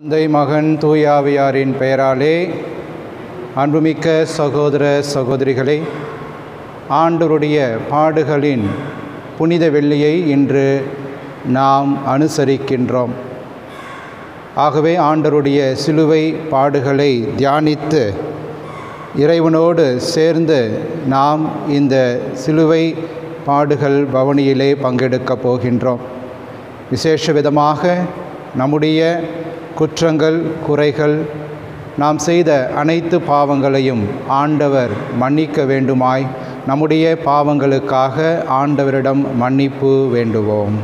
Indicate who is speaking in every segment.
Speaker 1: தந்தை மகன் தூயாவியாரின் பெயராலே அன்புமிக்க சகோதர சகோதரிகளே ஆண்டவருடைய பாடுகளின் புனித வெள்ளியை இன்று நாம் அனுசரிக்கின்றோம் ஆகவே ஆண்டவருடைய சிலுவை பாடுகளை தியானித்து இறைவனோடு சேர்ந்து நாம் இந்த சிலுவை பாடுகள் பவனியிலே பங்கெடுக்கப் போகின்றோம் விசேஷ விதமாக நம்முடைய குற்றங்கள் குறைகள் நாம் செய்த அனைத்து பாவங்களையும் ஆண்டவர் மன்னிக்க வேண்டுமாய் நம்முடைய பாவங்களுக்காக ஆண்டவரிடம் மன்னிப்பு வேண்டுவோம்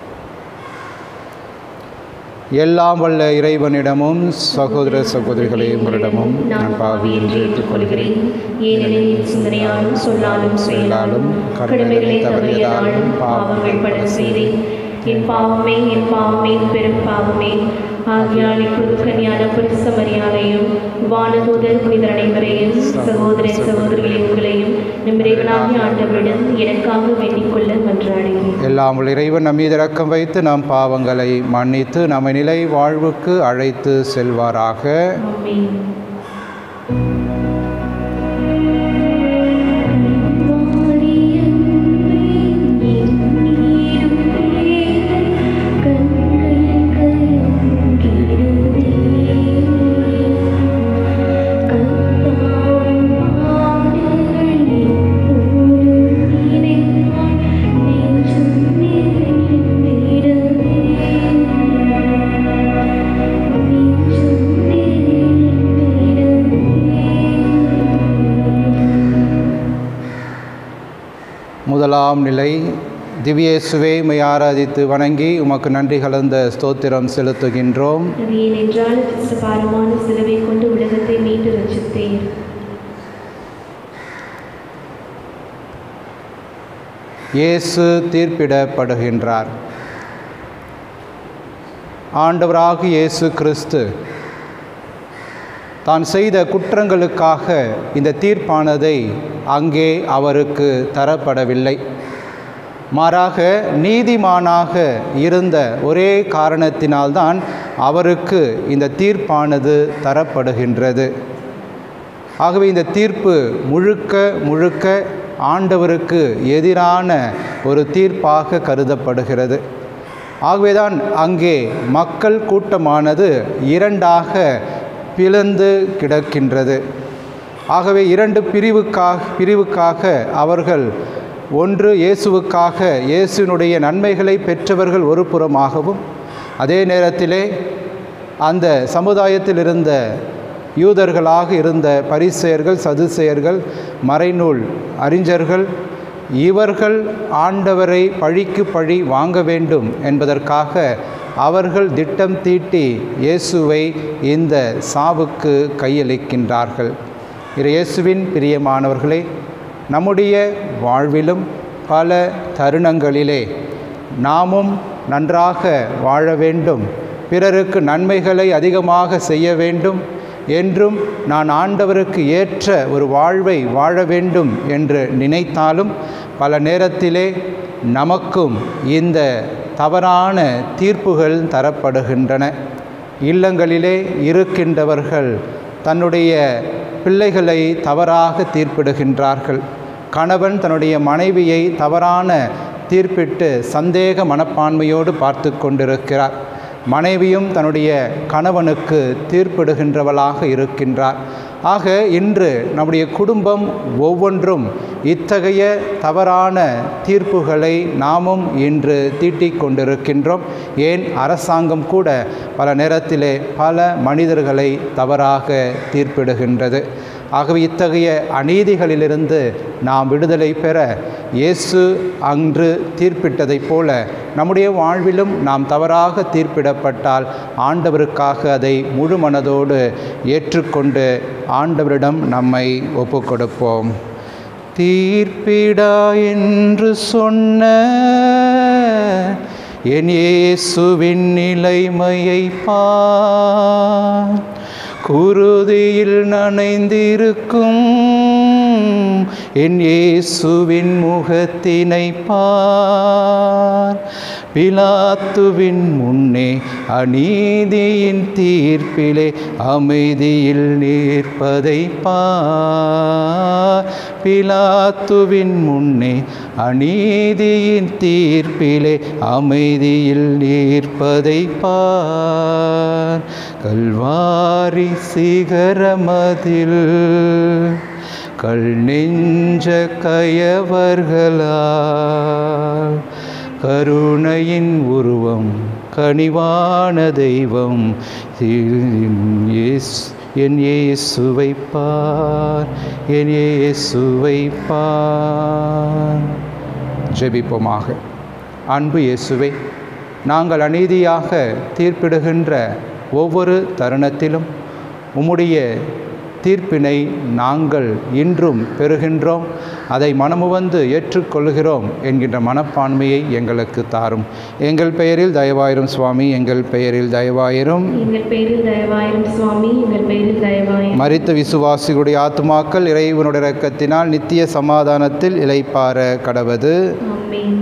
Speaker 1: எல்லாம் வல்ல இறைவனிடமும் சகோதர சகோதரிகளே உங்களிடமும் நான் பாவி என்று ஏற்றுக்கொள்கிறேன்
Speaker 2: ஏனெனில் என் சிந்தனையாலும் சொல்லாலும் செயலாலும் கடமைகளை தவறியதாலும் பாவங்கள் பட செய்தேன் என் பாவமே என் பாவமே பெரும் பாவமே ஆகியால் இப்பொழுது கன்னியான புரிச மரியாதையும் வானதூதர் புனிதர் அனைவரையும் சகோதர சகோதரிகளை உங்களையும் நம் இறைவனாகிய ஆண்டவரிடம் எனக்காக வேண்டிக் கொள்ள மன்றாடுகிறேன்
Speaker 1: எல்லாம் வல்ல இறைவன் நம் மீது இரக்கம் வைத்து நம் பாவங்களை மன்னித்து நம்மை நிலை வாழ்வுக்கு அழைத்து செல்வாராக
Speaker 2: ஆமென்
Speaker 1: முதலாம் நிலை திவ்யேசுவே மை ஆராதித்து வணங்கி உமக்கு நன்றி கலந்த ஸ்தோத்திரம் செலுத்துகின்றோம்
Speaker 2: அது ஏனென்றால் பாரமான சிலுவை கொண்டு உலகத்தை மீண்டு ரசித்தேன்
Speaker 1: இயேசு தீர்ப்பிடப்படுகின்றார் ஆண்டவராக இயேசு கிறிஸ்து தான் செய்த குற்றங்களுக்காக இந்த தீர்ப்பானதை அங்கே அவருக்கு தரப்படவில்லை மாறாக நீதிமானாக இருந்த ஒரே காரணத்தினால்தான் அவருக்கு இந்த தீர்ப்பானது தரப்படுகின்றது ஆகவே இந்த தீர்ப்பு முழுக்க முழுக்க ஆண்டவருக்கு எதிரான ஒரு தீர்ப்பாக கருதப்படுகிறது ஆகவேதான் அங்கே மக்கள் கூட்டமானது இரண்டாக பிளந்து கிடக்கின்றது ஆகவே இரண்டு பிரிவுக்காக பிரிவுக்காக அவர்கள் ஒன்று இயேசுவுக்காக இயேசுவினுடைய நன்மைகளை பெற்றவர்கள் ஒரு புறமாகவும் அதே நேரத்திலே அந்த சமுதாயத்தில் இருந்த யூதர்களாக இருந்த பரிசெயர்கள் சதுசெயர்கள் மறைநூல் அறிஞர்கள் இவர்கள் ஆண்டவரை பழிக்கு பழி வாங்க வேண்டும் என்பதற்காக அவர்கள் திட்டம் தீட்டி இயேசுவை இந்த சாவுக்கு கையளிக்கின்றார்கள் இரு இயேசுவின் பிரியமானவர்களே நம்முடைய வாழ்விலும் பல தருணங்களிலே நாமும் நன்றாக வாழ வேண்டும் பிறருக்கு நன்மைகளை அதிகமாக செய்ய வேண்டும் என்றும் நான் ஆண்டவருக்கு ஏற்ற ஒரு வாழ்வை வாழ வேண்டும் என்று நினைத்தாலும் பல நேரத்திலே நமக்கும் இந்த தவறான தீர்ப்புகள் தரப்படுகின்றன இல்லங்களிலே இருக்கின்றவர்கள் தன்னுடைய பிள்ளைகளை தவறாக தீர்ப்பிடுகின்றார்கள் கணவன் தன்னுடைய மனைவியை தவறான தீர்ப்பிட்டு சந்தேக மனப்பான்மையோடு பார்த்து கொண்டிருக்கிறார் மனைவியும் தன்னுடைய கணவனுக்கு தீர்ப்பிடுகின்றவளாக இருக்கின்றார் ஆக இன்று நம்முடைய குடும்பம் ஒவ்வொன்றும் இத்தகைய தவறான தீர்ப்புகளை நாமும் இன்று தீட்டிக் கொண்டிருக்கின்றோம் ஏன் அரசாங்கம் கூட பல நேரத்திலே பல மனிதர்களை தவறாக தீர்ப்பிடுகின்றது ஆகவே இத்தகைய அநீதிகளிலிருந்து நாம் விடுதலை பெற இயேசு அன்று தீர்ப்பிட்டதைப் போல நம்முடைய வாழ்விலும் நாம் தவறாக தீர்ப்பிடப்பட்டால் ஆண்டவருக்காக அதை முழு மனதோடு ஏற்றுக்கொண்டு ஆண்டவரிடம் நம்மை ஒப்புக்கொடுப்போம் தீர்ப்பிடா என்று சொன்ன என் இயேசுவின் நிலைமையை பார் குருதியில் நனைந்திருக்கும் என் இயேசுவின் முகத்தினை பார் பிலாத்துவின் முன்னே அநீதியின் தீர்ப்பிலே அமைதியில் நிற்பதை பார் பிலாத்துவின் முன்னே அநீதியின் தீர்ப்பிலே அமைதியில் நிற்பதை பார் கல்வாரி சிகரமதில் கல் நெஞ்ச கயவர்களால் கருணையின் உருவம் கனிவான தெய்வம் இயேசு என் இயேசுவை பார் என் இயேசுவை பார் ஜெபிப்போமாக அன்பு இயேசுவை நாங்கள் அநீதியாக தீர்ப்பிடுகின்ற ஒவ்வொரு தருணத்திலும் உம்முடைய தீர்ப்பினை நாங்கள் இன்றும் பெறுகின்றோம் அதை மனமுவந்து ஏற்றுக்கொள்கிறோம் என்கின்ற மனப்பான்மையை எங்களுக்கு தாரும் எங்கள் பெயரில் தயவாயிரும் சுவாமி எங்கள் பெயரில் தயவாயிரும்
Speaker 2: எங்கள் பேரில் தயவாயிரும் சுவாமி எங்கள் பேரில் தயவாயிரும்
Speaker 1: மரித்த விசுவாசிகளுடைய ஆத்மாக்கள் இறைவனுடைய இரக்கத்தினால் நித்திய சமாதானத்தில் இளைப்பார கடவது
Speaker 2: ஆமென்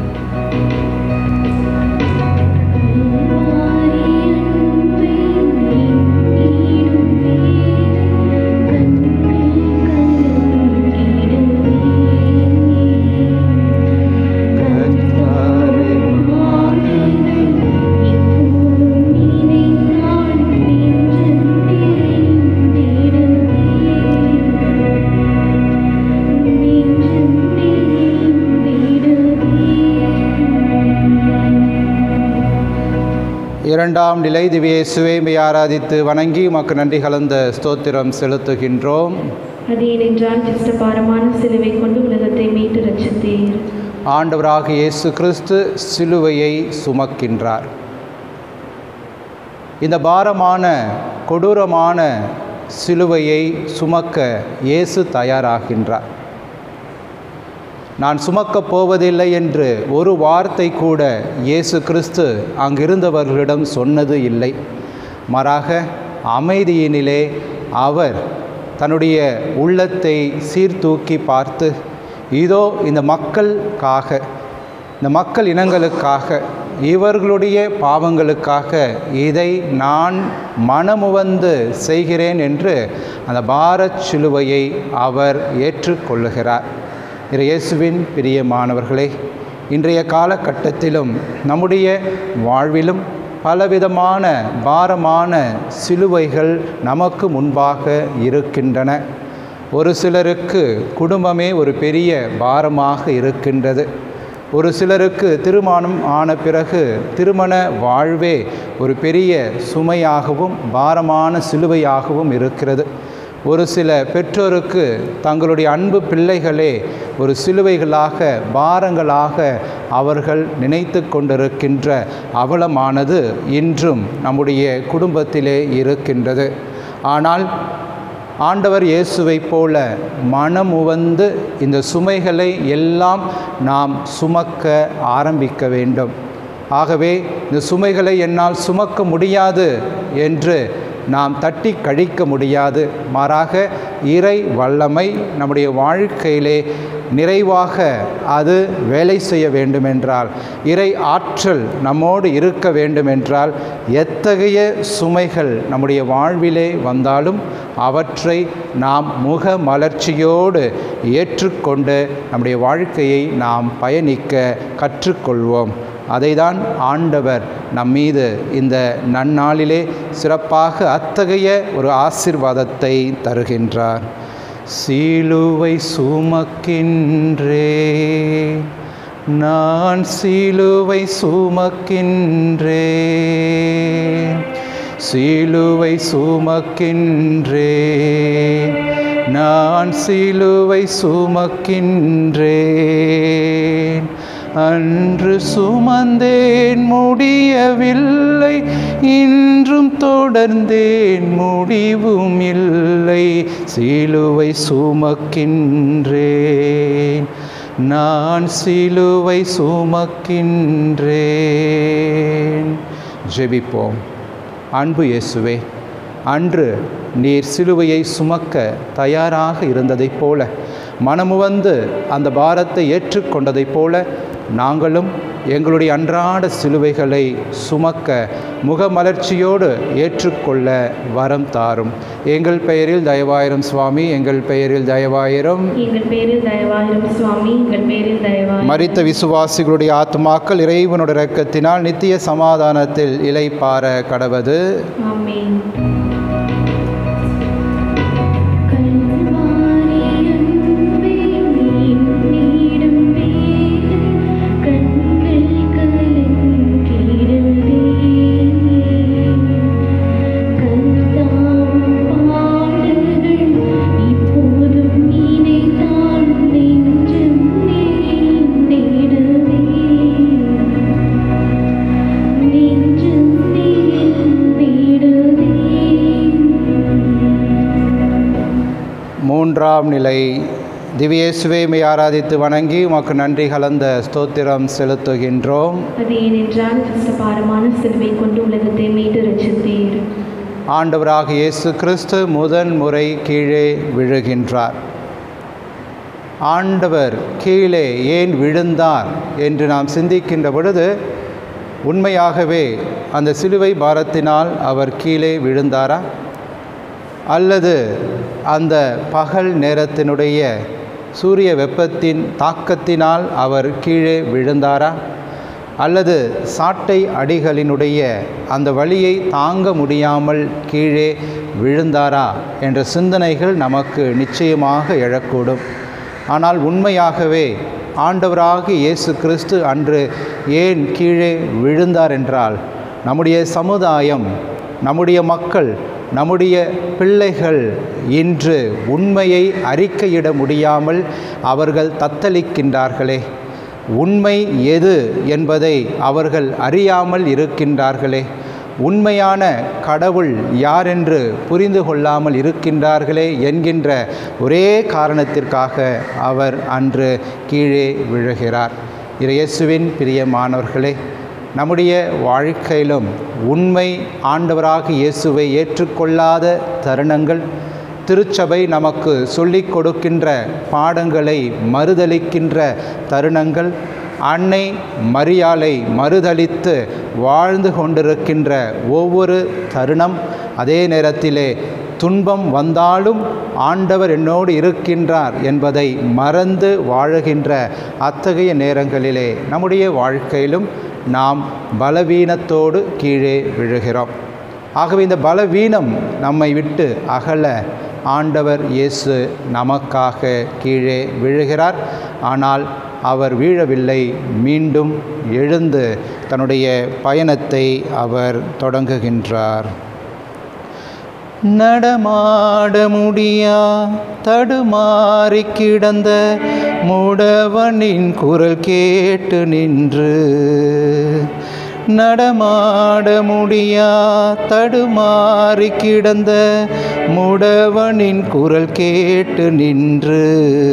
Speaker 1: இரண்டாம் நிலை திவ்யேசுவை ஆராதித்து வணங்கி உமக்கு நன்றி கலந்த ஸ்தோத்திரம் செலுத்துகின்றோம்
Speaker 2: அது ஏனென்றால் கிறிஸ்தபாரமான சிலுவை கொண்டு உலகத்தை மீட்டு ரட்சித்தீர்
Speaker 1: ஆண்டவராக இயேசு கிறிஸ்து சிலுவையை சுமக்கின்றார் இந்த பாரமான கொடூரமான சிலுவையை சுமக்க இயேசு தயாராகின்றார் நான் சுமக்கப் போவதில்லை என்று ஒரு வார்த்தை கூட இயேசு கிறிஸ்து அங்கிருந்தவர்களிடம் சொன்னது இல்லை மாறாக அமைதியினிலே அவர் தன்னுடைய உள்ளத்தை சீர்தூக்கி பார்த்து இதோ இந்த மக்களுக்காக இந்த மக்கள் இனங்களுக்காக இவர்களுடைய பாவங்களுக்காக இதை நான் மனமுவந்து செய்கிறேன் என்று அந்த பாரச் சிலுவையை அவர் ஏற்றுக்கொள்ளுகிறார் இறை இயேசுவின் பிரியமானவர்களே இன்றைய காலகட்டத்திலும் நம்முடைய வாழ்விலும் பலவிதமான பாரமான சிலுவைகள் நமக்கு முன்பாக இருக்கின்றன ஒரு சிலருக்கு குடும்பமே ஒரு பெரிய பாரமாக இருக்கின்றது ஒரு சிலருக்கு திருமணம் ஆன பிறகு திருமண வாழ்வே ஒரு பெரிய சுமையாகவும் பாரமான சிலுவையாகவும் இருக்கிறது ஒரு சில பெற்றோருக்கு தங்களுடைய அன்பு பிள்ளைகளே ஒரு சிலுவைகளாக பாரங்களாக அவர்கள் நினைத்து கொண்டிருக்கின்ற அவலமானது இன்றும் நம்முடைய குடும்பத்திலே இருக்கின்றது ஆனால் ஆண்டவர் இயேசுவைப் போல மனமுவந்து இந்த சுமைகளை எல்லாம் நாம் சுமக்க ஆரம்பிக்க வேண்டும் ஆகவே இந்த சுமைகளை என்னால் சுமக்க முடியாது என்று நாம் தட்டி கழிக்க முடியாது மாறாக இறை வல்லமை நம்முடைய வாழ்க்கையிலே நிறைவாக அது வேலை செய்ய வேண்டுமென்றால் இறை ஆற்றல் நம்மோடு இருக்க வேண்டுமென்றால் எத்தகைய சுமைகள் நம்முடைய வாழ்விலே வந்தாலும் அவற்றை நாம் முக மலர்ச்சியோடு ஏற்றுக்கொண்டு நம்முடைய வாழ்க்கையை நாம் பயணிக்க கற்றுக்கொள்வோம் அதைதான் ஆண்டவர் நம்மீது இந்த நன்னாளிலே சிறப்பாக அத்தகைய ஒரு ஆசிர்வாதத்தை தருகின்றார் சீலுவை சுமக்கின்றே நான் சீலுவை சுமக்கின்றே சீலுவை சுமக்கின்றே நான் சிலுவை சுமக்கின்றேன் அன்று சுமந்தேன் முடியவில்லை இன்றும் தொடர்ந்தேன் முடிவும் இல்லை சிலுவை சுமக்கின்றேன் நான் சிலுவை சுமக்கின்றேன் ஜெபிப்போம் அன்பு இயேசுவே அன்று நீர் சிலுவையை சுமக்க தயாராக இருந்ததைப் போல மனமுவந்து அந்த பாரத்தை ஏற்றுக்கொண்டதைப் போல நாங்களும் எங்களுடைய அன்றாட சிலுவைகளை சுமக்க முகமலர்ச்சியோடு ஏற்றுக்கொள்ள வரம் தாரும் எங்கள் பெயரில் தயவாயிரம் சுவாமி எங்கள் பெயரில் தயவாயிரம்
Speaker 2: எங்கள் பேரில் தயவாயிரும் சுவாமி எங்கள் பேரில் தயவாயிரும்
Speaker 1: மரித்த விசுவாசிகளுடைய ஆத்மாக்கள் இறைவனுடைய இரக்கத்தினால் நித்திய சமாதானத்தில் இலைப்பார கடவது
Speaker 2: ஆமென்
Speaker 1: மூன்றாம் நிலை திவ்யேசுவை மெய் ஆராதித்து வணங்கி உமக்கு நன்றி கலந்த ஸ்தோத்திரம் செலுத்துகின்றோம்
Speaker 2: அது ஏனென்றால் கஷ்டபாரமான சிலுவை கொண்டு உலகத்தை மீட்டு ரசித்தீர்
Speaker 1: ஆண்டவராக இயேசு கிறிஸ்து முதன் முறை கீழே விழுகின்றார் ஆண்டவர் கீழே ஏன் விழுந்தார் என்று நாம் சிந்திக்கின்ற பொழுது உண்மையாகவே அந்த சிலுவை பாரத்தினால் அவர் கீழே விழுந்தாரா அல்லது அந்த பகல் நேரத்தினுடைய சூரிய வெப்பத்தின் தாக்கத்தினால் அவர் கீழே விழுந்தாரா அல்லது சாட்டை அடிகளினுடைய அந்த வலியை தாங்க முடியாமல் கீழே விழுந்தாரா என்ற சிந்தனைகள் நமக்கு நிச்சயமாக எழக்கூடும் ஆனால் உண்மையாகவே ஆண்டவராகிய இயேசு கிறிஸ்து அன்று ஏன் கீழே விழுந்தார் என்றால் நம்முடைய சமுதாயம் நம்முடைய மக்கள் நம்முடைய பிள்ளைகள் இன்று உண்மையை அறிக்கையிட முடியாமல் அவர்கள் தத்தளிக்கின்றார்களே உண்மை எது என்பதை அவர்கள் அறியாமல் இருக்கின்றார்களே உண்மையான கடவுள் யாரென்று புரிந்து கொள்ளாமல் இருக்கின்றார்களே என்கின்ற ஒரே காரணத்திற்காக அவர் அன்று கீழே விழுகிறார் இயேசுவின் பிரியமானவர்களே நம்முடைய வாழ்க்கையிலும் உண்மை ஆண்டவராக இயேசுவை ஏற்றுக்கொள்ளாத தருணங்கள் திருச்சபை நமக்கு சொல்லிக் கொடுக்கின்ற பாடங்களை மறுதலிக்கின்ற தருணங்கள் அன்னை மரியாளை மறுதலித்து வாழ்ந்து கொண்டிருக்கின்ற ஒவ்வொரு தருணம் அதே நேரத்திலே துன்பம் வந்தாலும் ஆண்டவர் என்னோடு இருக்கின்றார் என்பதை மறந்து வாழுகின்ற அத்தகைய நேரங்களிலே நம்முடைய வாழ்க்கையிலும் நாம் பலவீனத்தோடு கீழே விழுகிறோம் ஆகவே இந்த பலவீனம் நம்மை விட்டு அகல ஆண்டவர் இயேசு நமக்காக கீழே விழுகிறார் ஆனால் அவர் வீழவில்லை மீண்டும் எழுந்து தன்னுடைய பயணத்தை அவர் தொடங்குகின்றார் நடமாட முடியா தடுமாறி கிடந்த முடவனின் குரல் கேட்டு நின்று நடமாட முடியா தடுமாறி கிடந்த முடவனின் குரல் கேட்டு நின்று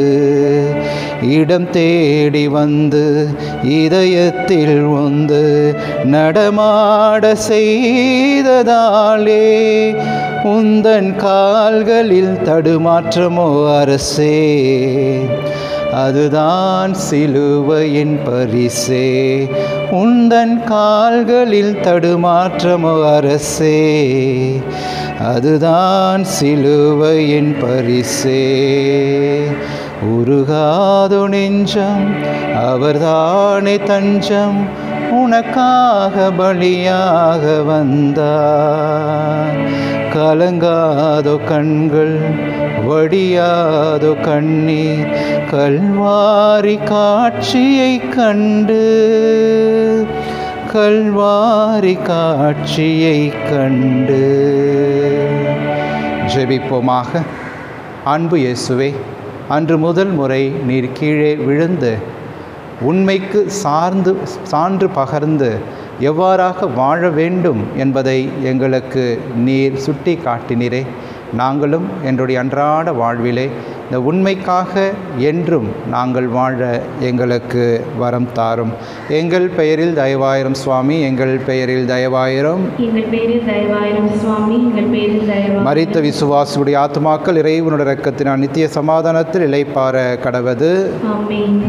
Speaker 1: இடம் தேடி வந்து இதயத்தில் வந்து நடமாட செய்ததாலே உந்தன் கால்களில் தடுமாற்றமோ அரசே அதுதான் சிலுவையின் பரிசே உந்தன் கால்களில் தடுமாற்றமோ அரசே அதுதான் சிலுவையின் பரிசே உருகாதோ நெஞ்சம் அவர்தானே தஞ்சம் உனக்காக பலியாக வந்தார் கலங்காதோ கண்கள் வடியாதோ கண்ணீர் கல்வாரி காட்சியை கண்டு கல்வாரி காட்சியை கண்டு ஜெபிப்போமாக அன்பு இயேசுவே அன்று முதல் முறை நீர் கீழே விழுந்து உண்மைக்கு சார்ந்து சான்று பகர்ந்து எவ்வாறாக வாழ வேண்டும் என்பதை எங்களுக்கு நீர் சுட்டி காட்டினீரே நாங்களும் என்னுடைய அன்றாட வாழ்விலே இந்த உண்மைக்காக என்றும் நாங்கள் வாழ எங்களுக்கு வரம் தாரும் எங்கள் பெயரில் தயவாயிரம் சுவாமி எங்கள் பெயரில் தயவாயிரம்
Speaker 2: எங்கள் பேரில் தயவாயிரும் சுவாமி எங்கள் பேரில் தயவாயிரும்
Speaker 1: மரித்த விசுவாசுடைய ஆத்மாக்கள் இறைவனுடைய இரக்கத்தினால் நித்திய சமாதானத்தில் இளைப்பார கடவது
Speaker 2: ஆமென்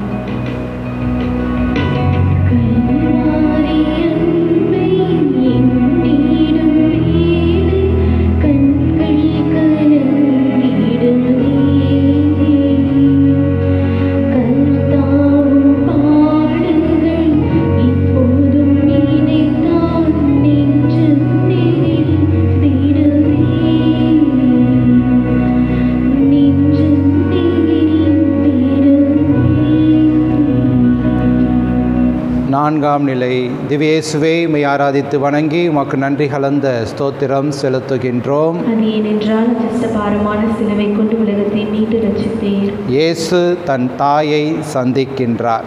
Speaker 1: நான்காம் நிலை திவேசுவே மை ஆராதித்து வணங்கி உமக்கு நன்றி கலந்த ஸ்தோத்திரம் செலுத்துகின்றோம்
Speaker 2: அது ஏனென்றால் அஜஸ்தபாரமான சிலுவை கொண்டு உலகத்தை மீட்டு ரச்சித்தீர்
Speaker 1: இயேசு தன் தாயை சந்திக்கின்றார்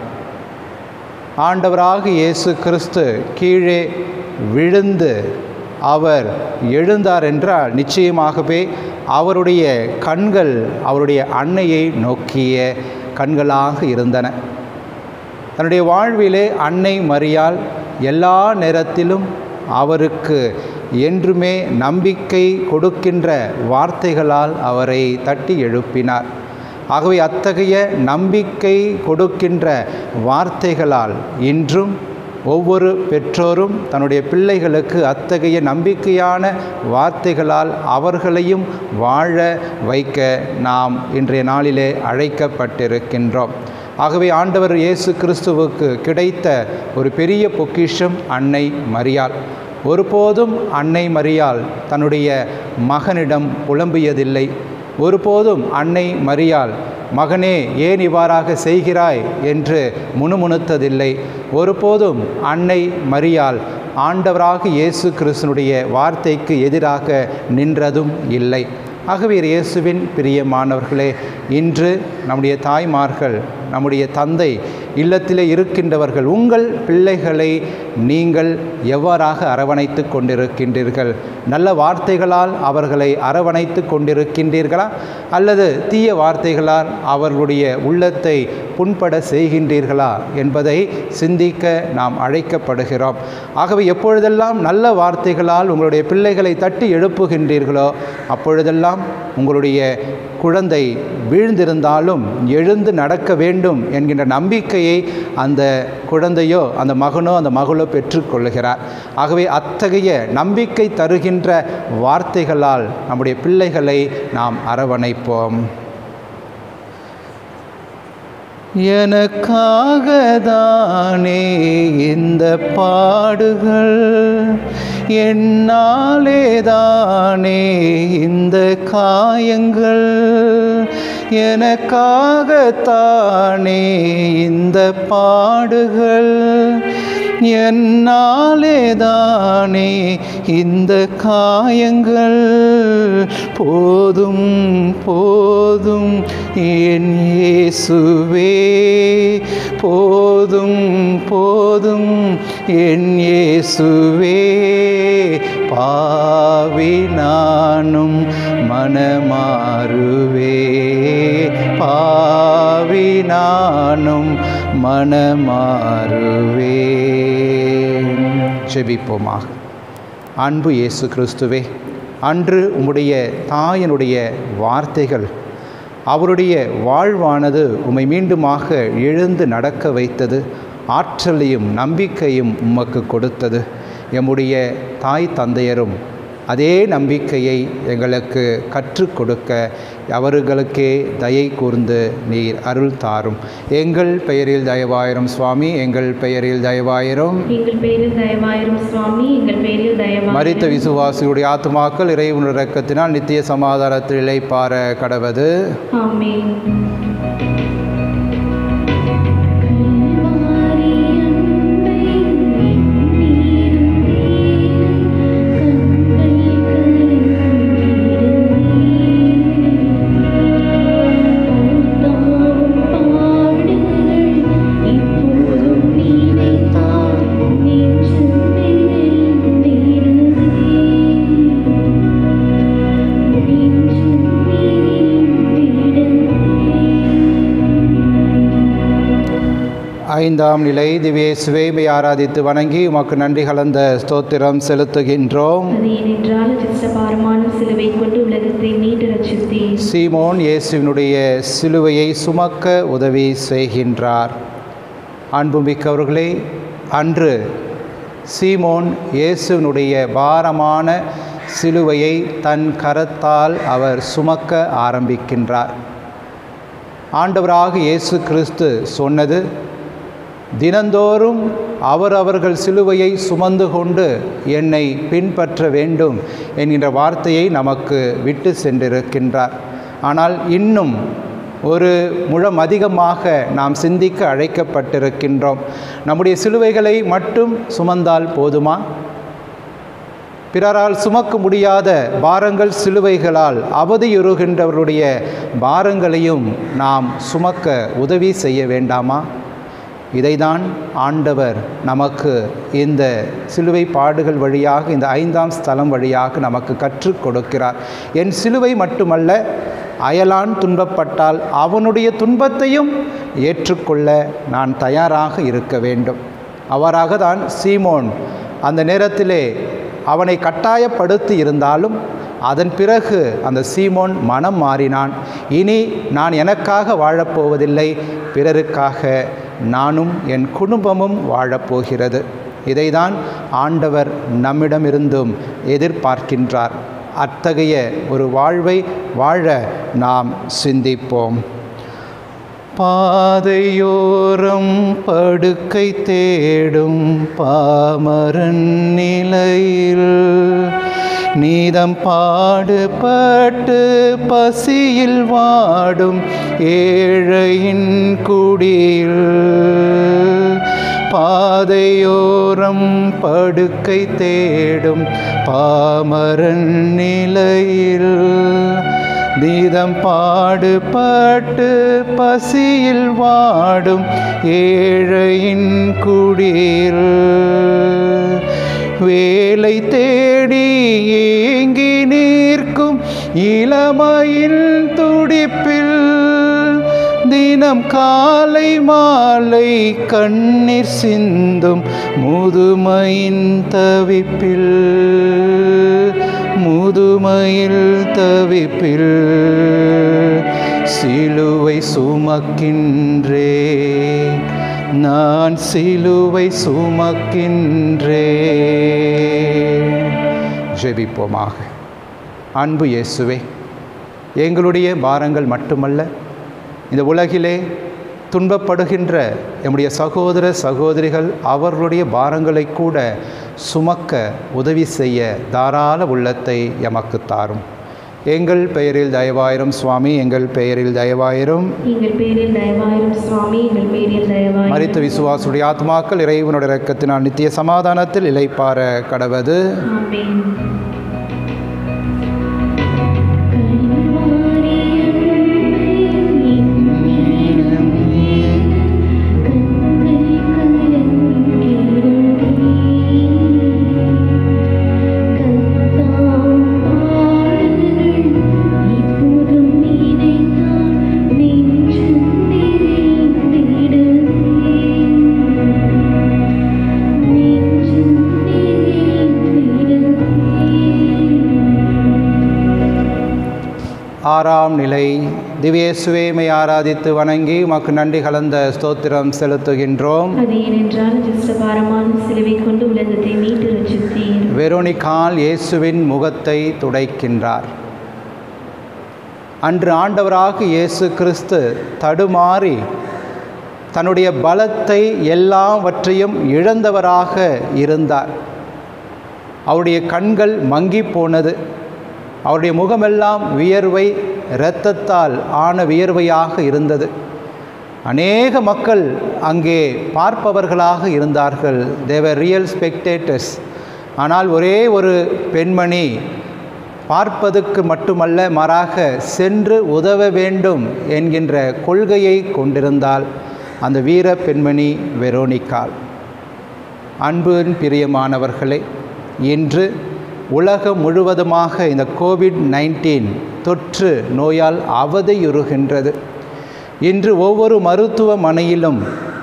Speaker 1: ஆண்டவராக இயேசு கிறிஸ்து கீழே விழுந்து அவர் எழுந்தார் என்றால் நிச்சயமாகவே அவருடைய கண்கள் அவருடைய அன்னையை நோக்கிய கண்களாக இருந்தன தன்னுடைய வாழ்விலே அன்னை மரியாள் எல்லா நேரத்திலும் அவருக்கு என்றுமே நம்பிக்கை கொடுக்கின்ற வார்த்தைகளால் அவரை தட்டி எழுப்பினார் ஆகவே அத்தகைய நம்பிக்கை கொடுக்கின்ற வார்த்தைகளால் இன்றும் ஒவ்வொரு பெற்றோரும் தன்னுடைய பிள்ளைகளுக்கு அத்தகைய நம்பிக்கையான வார்த்தைகளால் அவர்களையும் வாழ வைக்க நாம் இன்றைய நாளிலே அழைக்கப்பட்டிருக்கின்றோம் ஆகவே ஆண்டவர் இயேசு கிறிஸ்துவுக்கு கிடைத்த ஒரு பெரிய பொக்கிஷம் அன்னை மரியாள் ஒருபோதும் அன்னை மரியாள் தன்னுடைய மகனிடம் புலம்பியதில்லை ஒருபோதும் அன்னை மரியாள் மகனே ஏன் இவ்வாறாக செய்கிறாய் என்று முணுமுணுத்ததில்லை ஒருபோதும் அன்னை மரியாள் ஆண்டவராக இயேசு கிறிஸ்துனுடைய வார்த்தைக்கு எதிராக நின்றதும் இல்லை ஆகவே இயேசுவின் பிரியமானவர்களே இன்று நம்முடைய தாய்மார்கள் நம்முடைய தந்தை இல்லத்திலே இருக்கின்றவர்கள் உங்கள் பிள்ளைகளை நீங்கள் எவ்வாறாக அரவணைத்து கொண்டிருக்கின்றீர்கள் நல்ல வார்த்தைகளால் அவர்களை அரவணைத்து கொண்டிருக்கின்றீர்களா அல்லது தீய வார்த்தைகளால் அவர்களுடைய உள்ளத்தை புண்பட செய்கின்றீர்களா என்பதை சிந்திக்க நாம் அழைக்கப்படுகிறோம் ஆகவே எப்பொழுதெல்லாம் நல்ல வார்த்தைகளால் உங்களுடைய பிள்ளைகளை தட்டி எழுப்புகின்றீர்களோ அப்பொழுதெல்லாம் உங்களுடைய குழந்தை வீழ்ந்திருந்தாலும் எழுந்து நடக்க வேண்டும் என்கின்ற நம்பிக்கையை அந்த குழந்தையோ அந்த மகனோ அந்த மகளோ பெற்றுக்கொள்கிறார் ஆகவே அத்தகைய நம்பிக்கை தருகின்ற வார்த்தைகளால் நம்முடைய பிள்ளைகளை நாம் அரவணைப்போம் எனக்காக தானே இந்த பாடுகள் என்னாலே தானே இந்த காயங்கள் எனக்காகத்தானே இந்த பாடுகள் என்னாலே தானே இந்த காயங்கள் போதும் போதும் என் இயேசுவே போதும் போதும் என் இயேசுவே பாவி நானும் மனமாறுவே பாவி நானும் மனமாறுவே ஜெபிப்போமாக அன்பு இயேசு கிறிஸ்துவே அன்று உம்முடைய தாயனுடைய வார்த்தைகள் அவருடைய வாழ்வானது உம்மை மீண்டுமாக எழுந்து நடக்க வைத்தது ஆற்றலையும் நம்பிக்கையும் உமக்கு கொடுத்தது எம்முடைய தாய் தந்தையரும் அதே நம்பிக்கையை எங்களுக்கு கற்றுக் கொடுக்க அவர்களுக்கே தயை கூர்ந்து நீர் அருள் தாரும் எங்கள் பெயரில் தயவாயிரும் சுவாமி எங்கள் பெயரில் தயவாயிரும்
Speaker 2: எங்கள் பேரில் தயவாயிரும் சுவாமி எங்கள் பேரில் தயவாயிரும்
Speaker 1: மரித்த விசுவாசியுடைய ஆத்துமாக்கள் இறைவன் இரக்கத்தினால் நித்திய சமாதானத்தில் இளைப்பார கடவது
Speaker 2: ஆமென் இப்போதும்
Speaker 1: ஐந்தாம் நிலை திவ்யேசுவை மெய் ஆராதித்து வணங்கி உமக்கு நன்றி கலந்த ஸ்தோத்திரம் செலுத்துகின்றோம்
Speaker 2: அது ஏனென்றால் ஜிசபாரமான சிலுவை கொண்டு உலகத்தை மீண்டு ரட்சித்தீர்
Speaker 1: சீமோன் இயேசுவினுடைய சிலுவையை சுமக்க உதவி செய்கின்றார் அன்புமிக்கவர்களே அன்று சீமோன் இயேசுவினுடைய பாரமான சிலுவையை தன் கரத்தால் அவர் சுமக்க ஆரம்பிக்கின்றார் ஆண்டவராக இயேசு கிறிஸ்து சொன்னது தினந்தோறும் அவரவர்கள் சிலுவையை சுமந்து கொண்டு என்னை பின்பற்ற வேண்டும் என்கின்ற வார்த்தையை நமக்கு விட்டு சென்றிருக்கின்றார் ஆனால் இன்னும் ஒரு முழம் அதிகமாக நாம் சிந்திக்க அழைக்கப்பட்டிருக்கின்றோம் நம்முடைய சிலுவைகளை மட்டும் சுமந்தால் போதுமா பிறரால் சுமக்க முடியாத பாரங்கள் சிலுவைகளால் அவதியுறுகின்றவருடைய பாரங்களையும் நாம் சுமக்க உதவி செய்ய வேண்டாமா இதைதான் ஆண்டவர் நமக்கு இந்த சிலுவை பாடுகள் வழியாக இந்த ஐந்தாம் ஸ்தலம் வழியாக நமக்கு கற்றுக் கொடுக்கிறார் என் சிலுவை மட்டுமல்ல அயலான் துன்பப்பட்டால் அவனுடைய துன்பத்தையும் ஏற்றுக்கொள்ள நான் தயாராக இருக்க வேண்டும் அவ்வாறாக தான் சீமோன் அந்த நேரத்திலே அவனை கட்டாயப்படுத்தி இருந்தாலும் அதன் பிறகு அந்த சீமோன் மனம் மாறினான் இனி நான் எனக்காக வாழப்போவதில்லை பிறருக்காக நானும் என் குடும்பமும் வாழப்போகிறது இதைதான் ஆண்டவர் நம்மிடமிருந்தும் எதிர்பார்க்கின்றார் அத்தகைய ஒரு வாழ்வை வாழ நாம் சிந்திப்போம் பாதையோரம் படுக்கை தேடும் பாமரன் நிலையில் நீதம் பாடுபட்டு பசியில் வாடும் ஏழையின் குடியில் பாதையோரம் படுக்கை தேடும் பாமரன் நிலையில் நீதம் பாடுபட்டு பசியில் வாடும் ஏழையின் குடியில் வேலை தேடி ஏங்கி நிற்கும் இளமையின் துடிப்பில் தினம் காலை மாலை கண்ணீர் சிந்தும் முதுமையின் தவிப்பில் முதுமையில் தவிப்பில் சிலுவை சுமக்கின்றே நான் சிலுவை சுமக்கின்றே ஜெபிப்போமாக அன்பு இயேசுவே எங்களுடைய பாரங்கள் மட்டுமல்ல இந்த உலகிலே துன்பப்படுகின்ற எம்முடைய சகோதர சகோதரிகள் அவர்களுடைய பாரங்களை கூட சுமக்க உதவி செய்ய தாராள உள்ளத்தை எமக்கு தாரும் எங்கள் பெயரில் தயவாயிரும் சுவாமி எங்கள் பெயரில் தயவாயிரும்
Speaker 2: எங்கள் பேரில் தயவாயிரும் சுவாமி எங்கள் பேரில் தயவாயிரும்
Speaker 1: மரித்த விசுவாசுடைய ஆத்மாக்கள் இறைவனுடைய இரக்கத்தினால் நித்திய சமாதானத்தில் இலைப்பார கடவது
Speaker 2: ஆமென்
Speaker 1: ஆறாம் நிலை திவ்யேசுவேமை ஆராதித்து வணங்கி உமக்கு நன்றி கலந்த ஸ்தோத்திரம் செலுத்துகின்றோம்
Speaker 2: அது ஏனென்றால் ஜிஸ்டபாரமான சிலுவை கொண்டு உலகத்தை மீட்டு ரட்சித்தீர்
Speaker 1: வெரோனிகால் இயேசுவின் முகத்தை துடைக்கின்றார் அன்று ஆண்டவராக இயேசு கிறிஸ்து தடுமாறி தன்னுடைய பலத்தை எல்லாவற்றையும் இழந்தவராக இருந்தார் அவருடைய கண்கள் மங்கி போனது அவருடைய முகமெல்லாம் வியர்வை இரத்தத்தால் ஆன வியர்வையாக இருந்தது அநேக மக்கள் அங்கே பார்ப்பவர்களாக இருந்தார்கள் தேவர் ரியல் ஸ்பெக்டேட்டர்ஸ் ஆனால் ஒரே ஒரு பெண்மணி பார்ப்பதற்கு மட்டுமல்ல மாறாக சென்று உதவ வேண்டும் என்கின்ற கொள்கையை கொண்டிருந்தால் அந்த வீர பெண்மணி வெரோனிக்காள் அன்பின் பிரியமானவர்களே இன்று உலகம் முழுவதுமாக இந்த கோவிட் நைன்டீன் தொற்று நோயால் அவதியுறுகின்றது இன்று ஒவ்வொரு மருத்துவமனையிலும்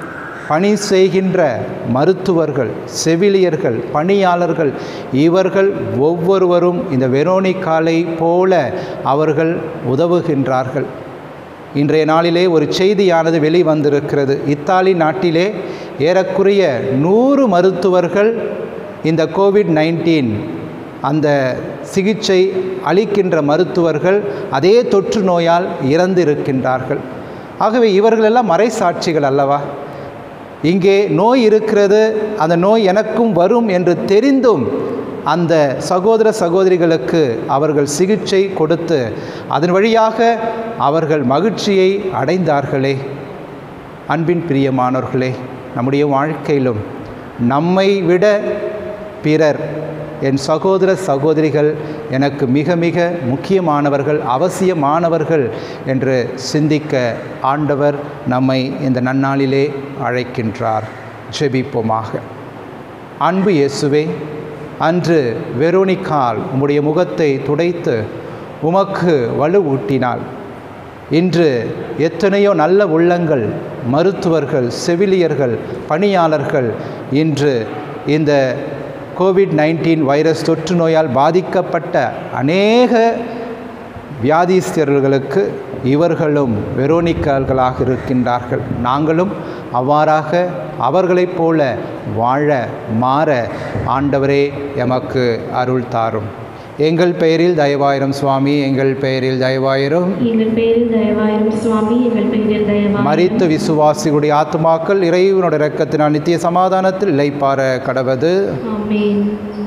Speaker 1: பணி செய்கின்ற மருத்துவர்கள் செவிலியர்கள் பணியாளர்கள் இவர்கள் ஒவ்வொருவரும் இந்த வெரோனிக்காலை போல அவர்கள் உதவுகின்றார்கள் இன்றைய நாளிலே ஒரு செய்தியானது வெளிவந்திருக்கிறது இத்தாலி நாட்டிலே ஏறக்குறைய நூறு மருத்துவர்கள் இந்த கோவிட் நைன்டீன் அந்த சிகிச்சை அளிக்கின்ற மருத்துவர்கள் அதே தொற்று நோயால் இறந்திருக்கின்றார்கள் ஆகவே இவர்களெல்லாம் மறைசாட்சிகள் அல்லவா இங்கே நோய் இருக்கிறது அந்த நோய் எனக்கும் வரும் என்று தெரிந்தும் அந்த சகோதர சகோதரிகளுக்கு அவர்கள் சிகிச்சை கொடுத்து அதன் வழியாக அவர்கள் மகிழ்ச்சியை அடைந்தார்களே அன்பின் பிரியமானவர்களே நம்முடைய வாழ்க்கையிலும் நம்மை விட பிறர் என் சகோதர சகோதரிகள் எனக்கு மிக மிக முக்கியமானவர்கள் அவசியமானவர்கள் என்று சிந்திக்க ஆண்டவர் நம்மை இந்த நன்னாளிலே அழைக்கின்றார் ஜெபிப்போமாக அன்பு இயேசுவே அன்று வெரோனிக்கால் உம்முடைய முகத்தை துடைத்து உமக்கு வலுவூட்டினாள் இன்று எத்தனையோ நல்ல உள்ளங்கள் மருத்துவர்கள் செவிலியர்கள் பணியாளர்கள் இன்று இந்த கோவிட் நைன்டீன் வைரஸ் தொற்று நோயால் பாதிக்கப்பட்ட அநேக வியாதிஸ்தர்களுக்கு இவர்களும் வெரோனிக்கால்களாக இருக்கின்றார்கள் நாங்களும் அவ்வாறாக அவர்களைப் போல வாழ மாற ஆண்டவரே எமக்கு அருள் தாரும் எங்கள் பெயரில் தயவாயிரம் சுவாமி எங்கள் பெயரில் தயவாயிரம்
Speaker 2: எங்கள் பேரில் தயவாயிரும் சுவாமி எங்கள் பேரில் தயவாயிரும்
Speaker 1: மரித்த விசுவாசிகளுடைய ஆத்துமாக்கள் இறைவனுடைய இரக்கத்தினால் நித்திய சமாதானத்தில் இளைப்பார கடவது
Speaker 2: ஆமென்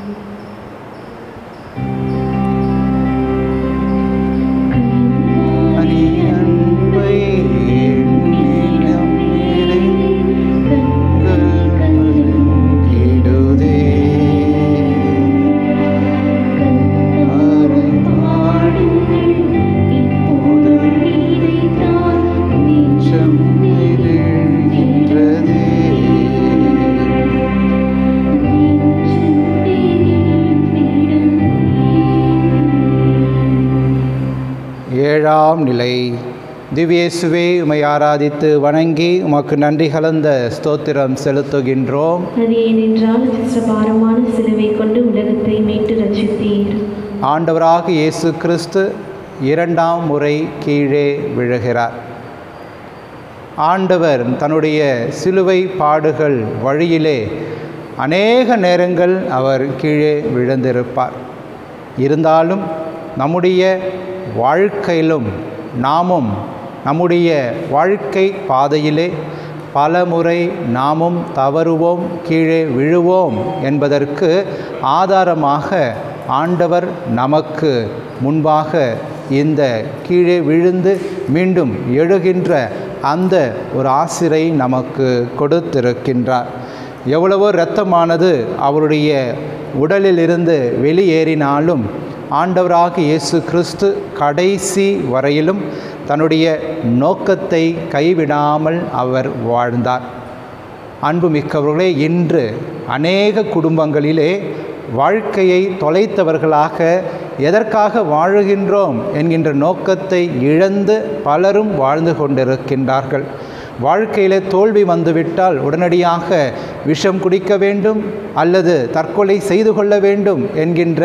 Speaker 1: அன்பை என்னிடம் இடுதே. உச்சம் எழுகின்றதே. ஏழாம் நிலை திவ்யேசுவே உமை ஆராதித்து வணங்கி உமக்கு நன்றி கலந்த ஸ்தோத்திரம் செலுத்துகின்றோம்
Speaker 2: அது ஏனென்றால் பாரமான சிலுவை கொண்டு உலகத்தை மீட்டு ரட்சித்தீர்
Speaker 1: ஆண்டவராக இயேசு கிறிஸ்து இரண்டாம் முறை கீழே விழுகிறார் ஆண்டவர் தன்னுடைய சிலுவை பாடுகள் வழியிலே அநேக நேரங்கள் அவர் கீழே விழுந்திருப்பார் இருந்தாலும் நம்முடைய வாழ்க்கையிலும் நாமும் நம்முடைய வாழ்க்கை பாதையிலே பல முறை நாமும் தவறுவோம் கீழே விழுவோம் என்பதற்கு ஆதாரமாக ஆண்டவர் நமக்கு முன்பாக இந்த கீழே விழுந்து மீண்டும் எழுகின்ற அந்த ஒரு ஆசிரை நமக்கு கொடுத்திருக்கின்றார் எவ்வளவோ இரத்தமானது அவருடைய உடலிலிருந்து வெளியேறினாலும் ஆண்டவராக இயேசு கிறிஸ்து கடைசி வரையிலும் தன்னுடைய நோக்கத்தை கைவிடாமல் அவர் வாழ்ந்தார் அன்புமிக்கவர்களே இன்று அநேக குடும்பங்களிலே வாழ்க்கையை தொலைத்தவர்களாக எதற்காக வாழுகின்றோம் என்கின்ற நோக்கத்தை இழந்து பலரும் வாழ்ந்து கொண்டிருக்கின்றார்கள் வாழ்க்கையிலே தோல்வி வந்துவிட்டால் உடனடியாக விஷம் குடிக்க வேண்டும் அல்லது தற்கொலை செய்து கொள்ள வேண்டும் என்கின்ற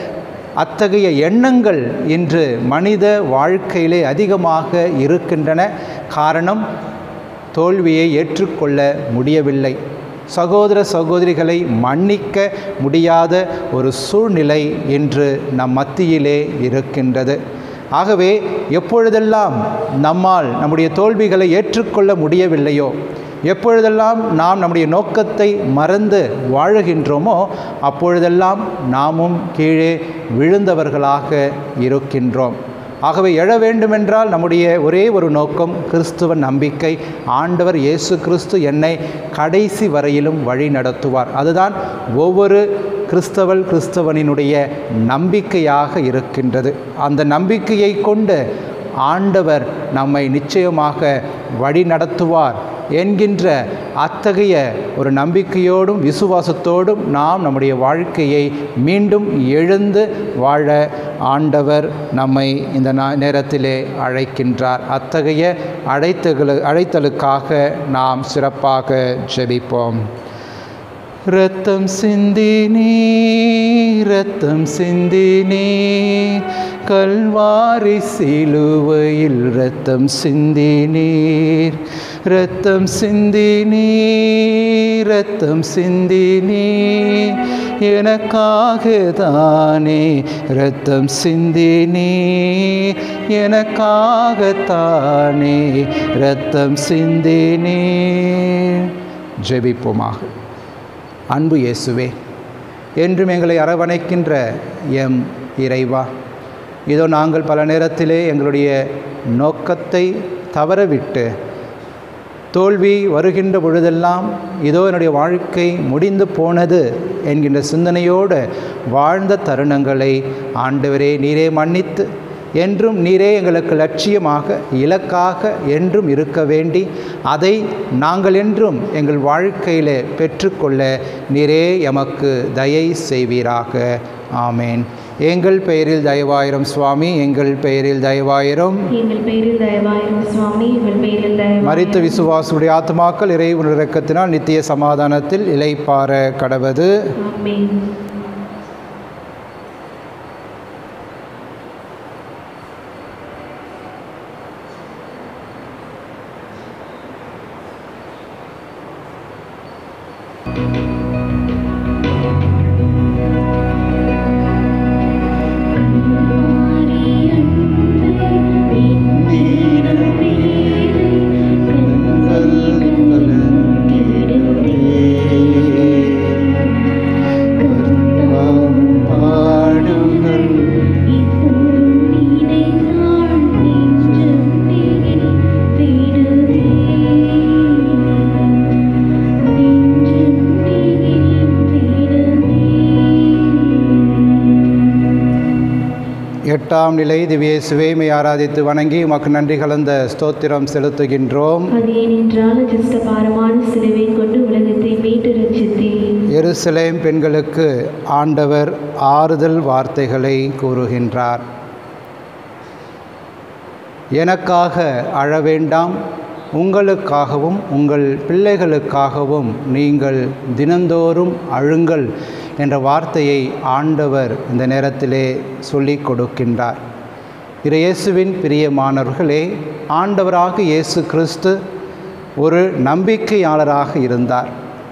Speaker 1: அத்தகைய எண்ணங்கள் இன்று மனித வாழ்க்கையிலே அதிகமாக இருக்கின்றன காரணம் தோல்வியை ஏற்றுக்கொள்ள முடியவில்லை சகோதர சகோதரிகளை மன்னிக்க முடியாத ஒரு சூழ்நிலை இன்று நம் மத்தியிலே இருக்கின்றது ஆகவே எப்பொழுதெல்லாம் நம்மால் நம்முடைய தோல்விகளை ஏற்றுக்கொள்ள முடியவில்லையோ எப்பொழுதெல்லாம் நாம் நம்முடைய நோக்கத்தை மறந்து வாழுகின்றோமோ அப்பொழுதெல்லாம் நாமும் கீழே விழுந்தவர்களாக இருக்கின்றோம் ஆகவே எழ வேண்டுமென்றால் நம்முடைய ஒரே ஒரு நோக்கம் கிறிஸ்துவ நம்பிக்கை ஆண்டவர் இயேசு கிறிஸ்து என்னை கடைசி வரையிலும் வழி நடத்துவார் அதுதான் ஒவ்வொரு கிறிஸ்தவல் கிறிஸ்தவனினுடைய நம்பிக்கையாக இருக்கின்றது அந்த நம்பிக்கையை கொண்டு ஆண்டவர் நம்மை நிச்சயமாக வழி நடத்துவார் என்கின்ற அத்தகைய ஒரு நம்பிக்கையோடும் விசுவாசத்தோடும் நாம் நம்முடைய வாழ்க்கையை மீண்டும் எழுந்து வாழ ஆண்டவர் நம்மை இந்த நா- நேரத்திலே அழைக்கின்றார் அத்தகைய அழைத்தகளு அழைத்தலுக்காக நாம் சிறப்பாக ஜெபிப்போம் ரத்தம் சிந்தினே ரத்தம் சிந்தினே கல்வாரி சிலுவையில் ரத்தம் சிந்தினீர் ரத்தம் சிந்தினே ரத்தம் சிந்தினே எனக்காக தானே ரத்தம் சிந்தினே எனக்காக தானே ரத்தம் சிந்தினே ஜெபிப்போமாக அன்பு இயேசுவே என்றும் எங்களை அரவணைக்கின்ற எம் இறைவா இதோ நாங்கள் பல நேரத்திலே எங்களுடைய நோக்கத்தை தவறவிட்டு தோல்வி வருகின்ற பொழுதெல்லாம் இதோ என்னுடைய வாழ்க்கை முடிந்து போனது என்கின்ற சிந்தனையோடு வாழ்ந்த தருணங்களை ஆண்டவரே நீரே மன்னித்து என்றும் நீரே எங்களுக்கு லட்சியமாக இலக்காக என்றும் இருக்க வேண்டி அதை நாங்கள் என்றும் எங்கள் வாழ்க்கையில் பெற்றுக்கொள்ள நீரே எமக்கு தயை செய்வீராக ஆமேன் எங்கள் பெயரில் தயவாயிரம் சுவாமி எங்கள் பெயரில் தயவாயிரம்
Speaker 2: எங்கள் பெயரில் தயவாயிரும் சுவாமி எங்கள் பெயரில் தயவாயிரும்
Speaker 1: மரித்த விசுவாசுடைய ஆத்மாக்கள் இறைவன் இரக்கத்தினால் நித்திய சமாதானத்தில் இலைப்பார கடவது
Speaker 2: ஆமென்
Speaker 1: எட்டாம் நிலை திவ்ய சுவேமை ஆராதித்து வணங்கி உமக்கு நன்றி கலந்த ஸ்தோத்திரம் செலுத்துகின்றோம்
Speaker 2: அது ஏனென்றால் அதிர்ஷ்ட பாரமான சிலுவை கொண்டு உலகத்தை மீட்டு ரட்சித்தேன்
Speaker 1: எருசலேம் பெண்களுக்கு ஆண்டவர் ஆறுதல் வார்த்தைகளை கூறுகின்றார் எனக்காக அழ வேண்டாம் உங்களுக்காகவும் உங்கள் பிள்ளைகளுக்காகவும் நீங்கள் தினந்தோறும் அழுங்கள் என்ற வார்த்தையை ஆண்டவர் இந்த நேரத்திலே சொல்லிக் கொடுக்கின்றார் இரு இயேசுவின் பிரியமானவர்களே ஆண்டவராக இயேசு கிறிஸ்து ஒரு நம்பிக்கையாளராக இருந்தார்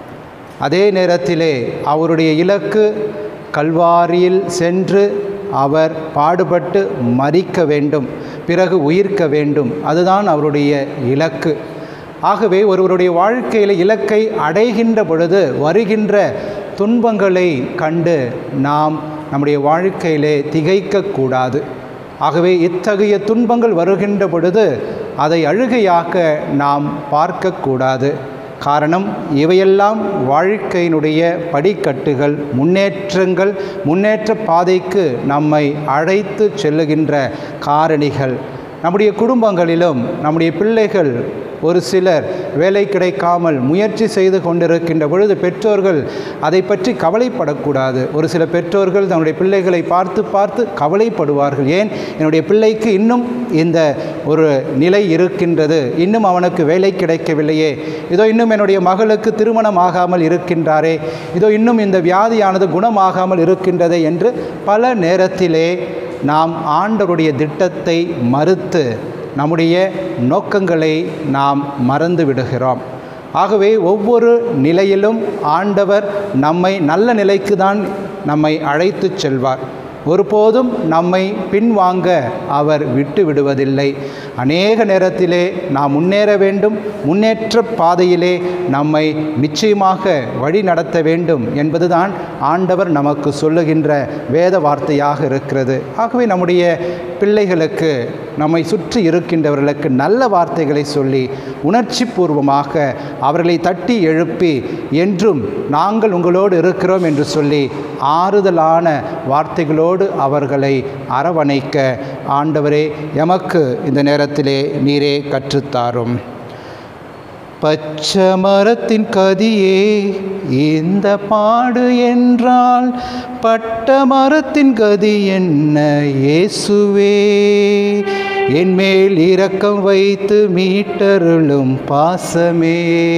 Speaker 1: அதே நேரத்திலே அவருடைய இலக்கு கல்வாரியில் சென்று அவர் பாடுபட்டு மரிக்க வேண்டும் பிறகு உயிர்க்க வேண்டும் அதுதான் அவருடைய இலக்கு ஆகவே ஒருவருடைய வாழ்க்கையில் இலக்கை அடைகின்ற பொழுது வருகின்ற துன்பங்களை கண்டு நாம் நம்முடைய வாழ்க்கையிலே திகைக்கக்கூடாது ஆகவே இத்தகைய துன்பங்கள் வருகின்ற பொழுது அதை அழுகையாக்க நாம் பார்க்கக்கூடாது காரணம் இவையெல்லாம் வாழ்க்கையினுடைய படிக்கட்டுகள் முன்னேற்றங்கள் முன்னேற்ற பாதைக்கு நம்மை அழைத்து செல்லுகின்ற காரணிகள் நம்முடைய குடும்பங்களிலும் நம்முடைய பிள்ளைகள் ஒரு சிலர் வேலை கிடைக்காமல் முயற்சி செய்து கொண்டிருக்கின்ற பொழுது பெற்றோர்கள் அதை பற்றி கவலைப்படக்கூடாது ஒரு சில பெற்றோர்கள் தன்னுடைய பிள்ளைகளை பார்த்து பார்த்து கவலைப்படுவார்கள் ஏன் என்னுடைய பிள்ளைக்கு இன்னும் இந்த ஒரு நிலை இருக்கின்றது இன்னும் அவனுக்கு வேலை கிடைக்கவில்லையே இதோ இன்னும் என்னுடைய மகளுக்கு திருமணம் ஆகாமல் இருக்கின்றாரே இதோ இன்னும் இந்த வியாதியானது குணமாகாமல் இருக்கின்றதே என்று பல நேரத்திலே நாம் ஆண்டவருடைய திட்டத்தை மறுத்து நம்முடைய நோக்கங்களை நாம் மறந்து விடுகிறோம் ஆகவே ஒவ்வொரு நிலையிலும் ஆண்டவர் நம்மை நல்ல நிலைக்கு தான் நம்மை அழைத்து செல்வார் ஒருபோதும் நம்மை பின்வாங்க அவர் விட்டு விடுவதில்லை அநேக நேரத்திலே நாம் முன்னேற வேண்டும் முன்னேற்ற பாதையிலே நம்மை நிச்சயமாக வழி நடத்த வேண்டும் என்பதுதான் ஆண்டவர் நமக்கு சொல்லுகின்ற வேத வார்த்தையாக இருக்கிறது ஆகவே நம்முடைய பிள்ளைகளுக்கு நம்மை சுற்றி இருக்கின்றவர்களுக்கு நல்ல வார்த்தைகளை சொல்லி உணர்ச்சி பூர்வமாக அவர்களை தட்டி எழுப்பி என்றும் நாங்கள் உங்களோடு இருக்கிறோம் என்று சொல்லி ஆறுதலான வார்த்தைகளோடு அவர்களை அரவணைக்க ஆண்டவரே எமக்கு இந்த நேரத்திலே நீரே கற்றுத்தாரும் பச்சை மரத்தின் கதியே இந்த பாடு என்றால் பட்ட மரத்தின் கதி என்ன இயேசுவே என் மேல் இரக்கம் வைத்து மீட்டருளும் பாசமே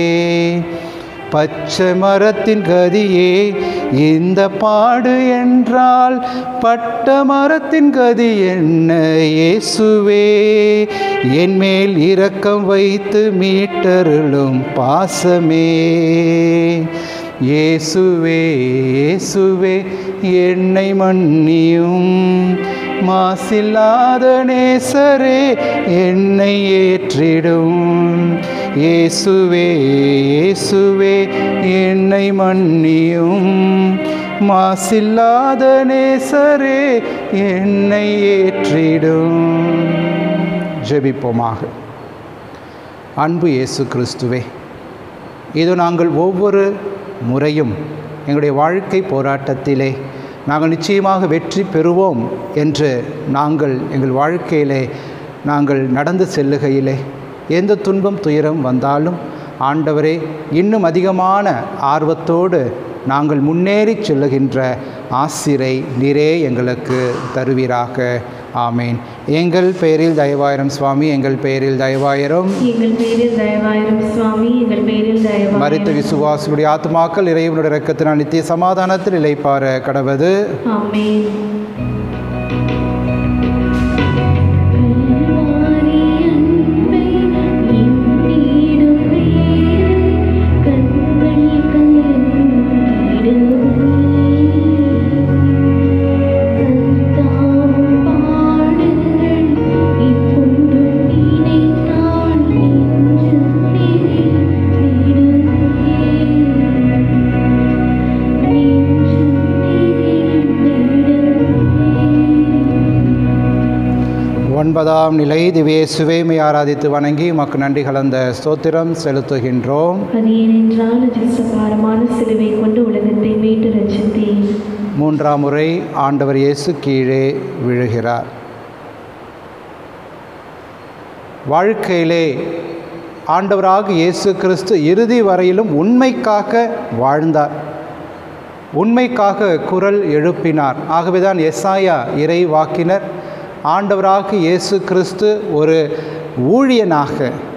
Speaker 1: பச்சை மரத்தின் கதியே இந்த பாடு என்றால் பட்ட மரத்தின் கதி என்ன இயேசுவே என் மேல் இரக்கம் வைத்து மீட்டருளும் பாசமே இயேசுவே இயேசுவே என்னை மன்னியும் மாசில்லாத நேசரே என்னை ஏற்றிடும் இயேசுவே இயேசுவே என்னை மன்னியும் மாசில்லாத நேசரே என்னை ஏற்றிடும் ஜெபிப்போமாக அன்பு இயேசு கிறிஸ்துவே இது நாங்கள் ஒவ்வொரு முறையும் எங்களுடைய வாழ்க்கை போராட்டத்திலே நாங்கள் நிச்சயமாக வெற்றி பெறுவோம் என்று நாங்கள் எங்கள் வாழ்க்கையிலே நாங்கள் நடந்து செல்லுகையிலே எந்த துன்பம் துயரம் வந்தாலும் ஆண்டவரே இன்னும் அதிகமான ஆர்வத்தோடு நாங்கள் முன்னேறி செல்லுகின்ற ஆசிரை நீரே எங்களுக்கு தருவீராக ஆமேன் எங்கள் பெயரில் தயவாயிரம் சுவாமி எங்கள் பெயரில் தயவாயிரம்
Speaker 2: எங்கள் பேரில் தயவாயிரும் சுவாமி எங்கள் பேரில்
Speaker 1: மறித்த
Speaker 2: தயவாயிரும்
Speaker 1: விசுவாசுடைய ஆத்மாக்கள் இறைவனுடைய இரக்கத்தினால் நித்திய சமாதானத்தில் இளைப்பார கடவது
Speaker 2: ஆமென்
Speaker 1: ஒன்பதாம் நிலை திவேசுவேமை ஆராதித்து வணங்கி உமக்கு நன்றி கலந்த ஸ்தோத்திரம் செலுத்துகின்றோம்
Speaker 2: அது ஏனென்றால் அதிசபாரமான சிலுவை கொண்டு உலகத்தை மீட்டு ரச்சித்தேன்
Speaker 1: மூன்றாம் முறை ஆண்டவர் இயேசு கீழே விழுகிறார் வாழ்க்கையிலே ஆண்டவராக இயேசு கிறிஸ்து இறுதி வரையிலும் உண்மைக்காக வாழ்ந்தார் உண்மைக்காக குரல் எழுப்பினார் ஆகவேதான் எஸ்ஆயா இறை வாக்கினர் ஆண்டவராக இயேசு கிறிஸ்து ஒரு ஊழியனாக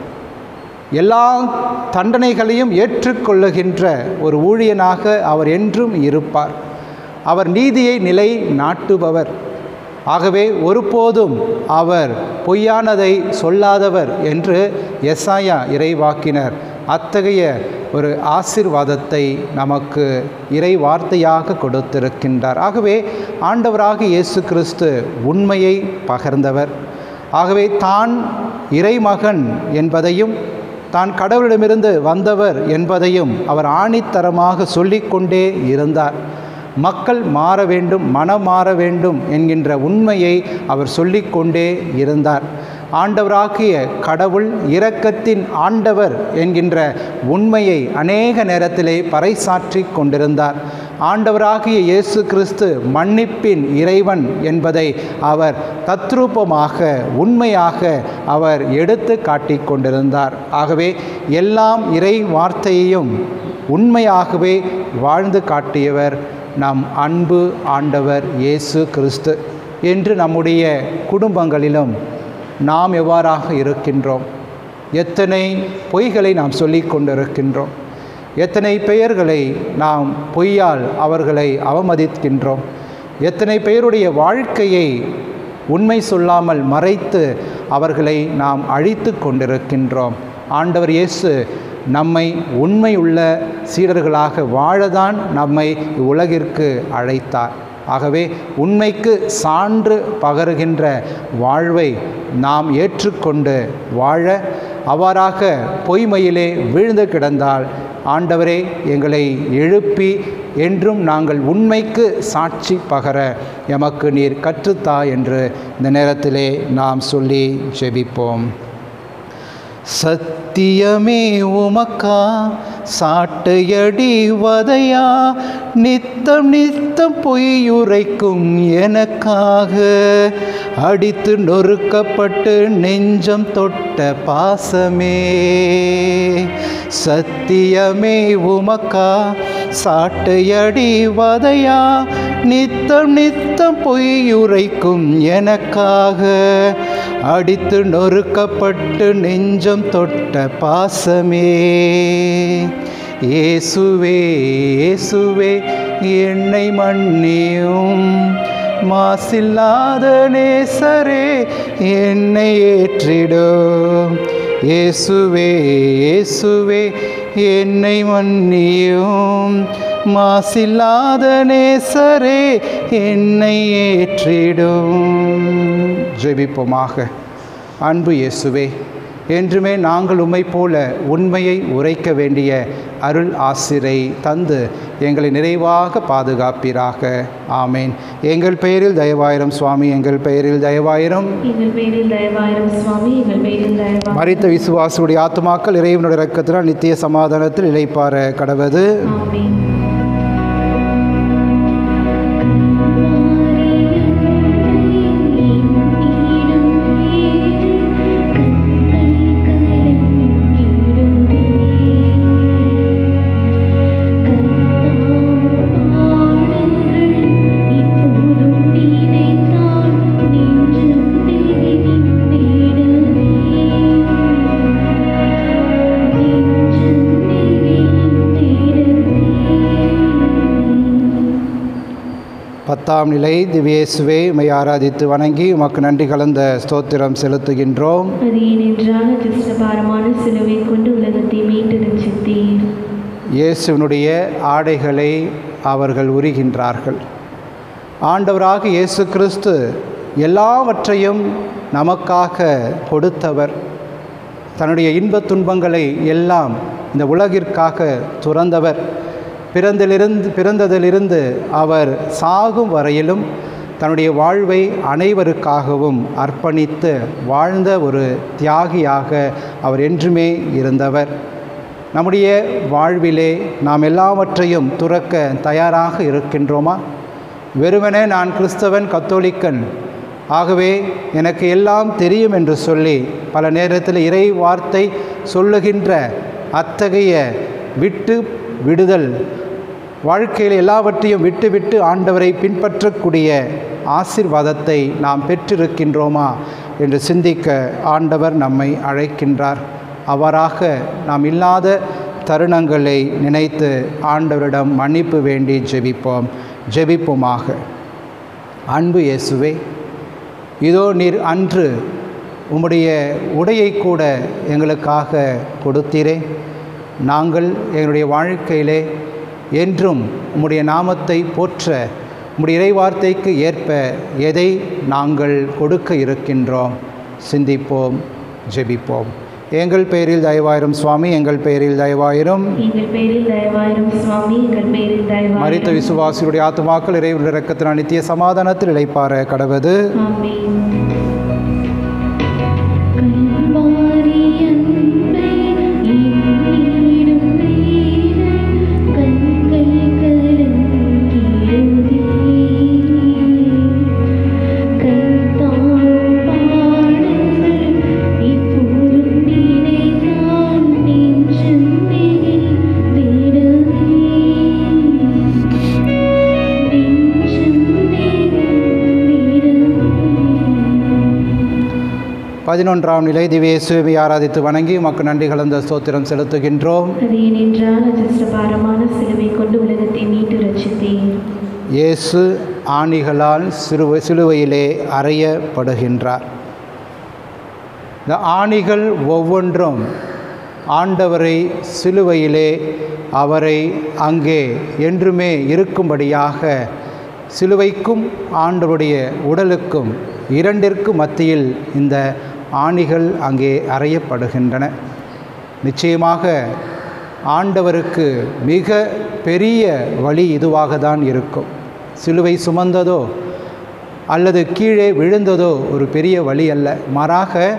Speaker 1: எல்லா தண்டனைகளையும் ஏற்றுக்கொள்ளுகின்ற ஒரு ஊழியனாக அவர் என்றும் இருப்பார் அவர் நீதியை நிலை நாட்டுபவர் ஆகவே ஒருபோதும் அவர் பொய்யானதை சொல்லாதவர் என்று எஸ்ஆயா இறைவாக்கினர் அத்தகைய ஒரு ஆசிர்வாதத்தை நமக்கு இறை வார்த்தையாக கொடுத்திருக்கின்றார் ஆகவே ஆண்டவராக இயேசு கிறிஸ்து உண்மையை பகர்ந்தவர் ஆகவே தான் இறைமகன் என்பதையும் தான் கடவுளிடமிருந்து வந்தவர் என்பதையும் அவர் ஆணித்தரமாக சொல்லிக்கொண்டே இருந்தார் மக்கள் மாற வேண்டும் மனம் மாற வேண்டும் என்கின்ற உண்மையை அவர் சொல்லிக்கொண்டே இருந்தார் ஆண்டவராகிய கடவுள் இரக்கத்தின் ஆண்டவர் என்கின்ற உண்மையை அநேக நேரத்திலே பறைசாற்றி கொண்டிருந்தார் ஆண்டவராகிய இயேசு கிறிஸ்து மன்னிப்பின் இறைவன் என்பதை அவர் தத்ரூபமாக உண்மையாக அவர் எடுத்து காட்டிக் கொண்டிருந்தார் ஆகவே எல்லாம் இறை வார்த்தையையும் உண்மையாகவே வாழ்ந்து காட்டியவர் நம் அன்பு ஆண்டவர் இயேசு கிறிஸ்து என்று நம்முடைய குடும்பங்களிலும் நாம் எவ்வாறாக இருக்கின்றோம் எத்தனை பொய்களை நாம் சொல்லிக் கொண்டிருக்கின்றோம் எத்தனை பெயர்களை நாம் பொய்யால் அவர்களை அவமதிக்கின்றோம் எத்தனை பேருடைய வாழ்க்கையை உண்மை சொல்லாமல் மறைத்து அவர்களை நாம் அழித்து கொண்டிருக்கின்றோம் ஆண்டவர் இயேசு நம்மை உண்மையுள்ள சீடர்களாக வாழதான் நம்மை உலகிற்கு அழைத்தார் ஆகவே உண்மைக்கு சான்று பகருகின்ற வாழ்வை நாம் ஏற்றுக்கொண்டு வாழ அவ்வாறாக பொய்மையிலே வீழ்ந்து கிடந்தால் ஆண்டவரே எங்களை எழுப்பி என்றும் நாங்கள் உண்மைக்கு சாட்சி பகர எமக்கு நீர் கற்றுத்தா என்று இந்த நேரத்திலே நாம் சொல்லி ஜெபிப்போம் சத்தியமே உமக்கா சாட்டையடி வதையா நித்தம் நித்தம் பொய்யுரைக்கும் எனக்காக அடித்து நொறுக்கப்பட்டு நெஞ்சம் தொட்ட பாசமே சத்தியமே உமக்கா சாட்டையடி வதையா நித்தம் நித்தம் பொய்யுரைக்கும் எனக்காக அடித்து நொறுக்கப்பட்டு நெஞ்சம் தொட்ட பாசமே இயேசுவே இயேசுவே என்னை மன்னியும் மாசில்லாத நேசரே என்னை ஏற்றிடும் இயேசுவே இயேசுவே என்னை மன்னியும் மாசில்லாத நேசரே என்னை ஏற்றிடும் ஜெபிப்போமாக அன்பு இயேசுவே என்றுமே நாங்கள் உம்மை போல உண்மையை உரைக்க வேண்டிய அருள் ஆசிரை தந்து எங்களை நிறைவாக பாதுகாப்பீராக ஆமேன் எங்கள் பெயரில் தயவாயிரம் சுவாமி எங்கள் பெயரில் தயவாயிரம்
Speaker 2: எங்கள் பேரில் தயவாயிரம் சுவாமி எங்கள் பேரில் தயவாயிரம்
Speaker 1: மறித்த விசுவாசுடைய ஆத்மாக்கள் இறைவனுடைய இரக்கத்தினால் நித்திய சமாதானத்தில் இளைப்பார கடவது
Speaker 2: ஆமென்
Speaker 1: பத்தாம் நிலை திவ்யேசுவே உம்மை ஆராதித்து வணங்கி உமக்கு நன்றி கலந்த ஸ்தோத்திரம் செலுத்துகின்றோம்
Speaker 2: அது ஏனென்றால் அதிர்ஷ்டபாரமான சிலுவை கொண்டு உலகத்தை மீட்டு ரட்சித்தீர்
Speaker 1: இயேசுவினுடைய ஆடைகளை அவர்கள் உரிகின்றார்கள் ஆண்டவராக இயேசு கிறிஸ்து எல்லாவற்றையும் நமக்காக கொடுத்தவர் தன்னுடைய இன்பத் துன்பங்களை எல்லாம் இந்த உலகிற்காக துறந்தவர் பிறந்திலிருந்து பிறந்ததிலிருந்து அவர் சாகும் வரையிலும் தன்னுடைய வாழ்வை அனைவருக்காகவும் அர்ப்பணித்து வாழ்ந்த ஒரு தியாகியாக அவர் என்றுமே இருந்தவர் நம்முடைய வாழ்விலே நாம் எல்லாவற்றையும் துறக்க தயாராக இருக்கின்றோமா வெறுமனே நான் கிறிஸ்தவன் கத்தோலிக்கன் ஆகவே எனக்கு எல்லாம் தெரியும் என்று சொல்லி பல நேரத்தில் இறை வார்த்தை சொல்லுகின்ற அத்தகைய விட்டு விடுதல் வாழ்க்கையில் எல்லாவற்றையும் விட்டுவிட்டு ஆண்டவரை பின்பற்றக்கூடிய ஆசிர்வாதத்தை நாம் பெற்றிருக்கின்றோமா என்று சிந்திக்க ஆண்டவர் நம்மை அழைக்கின்றார் அவ்வாறாக நாம் இல்லாத தருணங்களை நினைத்து ஆண்டவரிடம் மன்னிப்பு வேண்டி ஜெபிப்போம் ஜெபிப்போமாக அன்பு இயேசுவே இதோ நீர் அன்று உம்முடைய உடையை கூட எங்களுக்காக கொடுத்தீரே நாங்கள் எங்களுடைய வாழ்க்கையிலே என்றும் உம்முடைய நாமத்தை போற்ற உம்முடைய இறைவார்த்தைக்கு ஏற்ப எதை நாங்கள் கொடுக்க இருக்கின்றோம் சிந்திப்போம் ஜெபிப்போம் எங்கள் பெயரில் தயவாயிரம் சுவாமி எங்கள் பெயரில் தயவாயிரம்
Speaker 2: எங்கள் பேரில் தயவாயிரம் சுவாமி எங்கள் பேரில்
Speaker 1: மறித்த
Speaker 2: தயவாயிரம்
Speaker 1: விசுவாசியுடைய ஆத்துமாக்கள் இறைவனுடைய இரக்கத்தினால் நித்திய சமாதானத்தில் இளைப்பார கடவது
Speaker 2: ஆமென் கல்வாரி அன்பை இன்னிடும் வேளை கண்கள் கலங்கிடுதே. கைத்தாழ் பாடல்கள் இப்போதும் நினைத்தால் நெஞ்சம் நெகிழ்ந்திடுதே. நெஞ்சம் நெகிழ்ந்திடுதே.
Speaker 1: பதினொன்றாம் நிலை திவ்யேசுவை ஆராதித்து வணங்கி உமக்கு நன்றி கலந்த ஸ்தோத்திரம் செலுத்துகின்றோம்
Speaker 2: அது ஏனென்றால் அதிர்ஷ்டபாரமான சிலுவை கொண்டு உலகத்தை மீட்டு ரட்சித்தேன்
Speaker 1: இயேசு ஆணிகளால் சிலுவை சிலுவையிலே அறையப்படுகின்றார் இந்த ஆணிகள் ஒவ்வொன்றும் ஆண்டவரை சிலுவையிலே அவரை அங்கே என்றுமே இருக்கும்படியாக சிலுவைக்கும் ஆண்டவருடைய உடலுக்கும் இரண்டிற்கு மத்தியில் இந்த ஆணிகள் அங்கே அறையப்படுகின்றன நிச்சயமாக ஆண்டவருக்கு மிக பெரிய வழி இதுவாக தான் இருக்கும் சிலுவை சுமந்ததோ அல்லது கீழே விழுந்ததோ ஒரு பெரிய வழி அல்ல மாறாக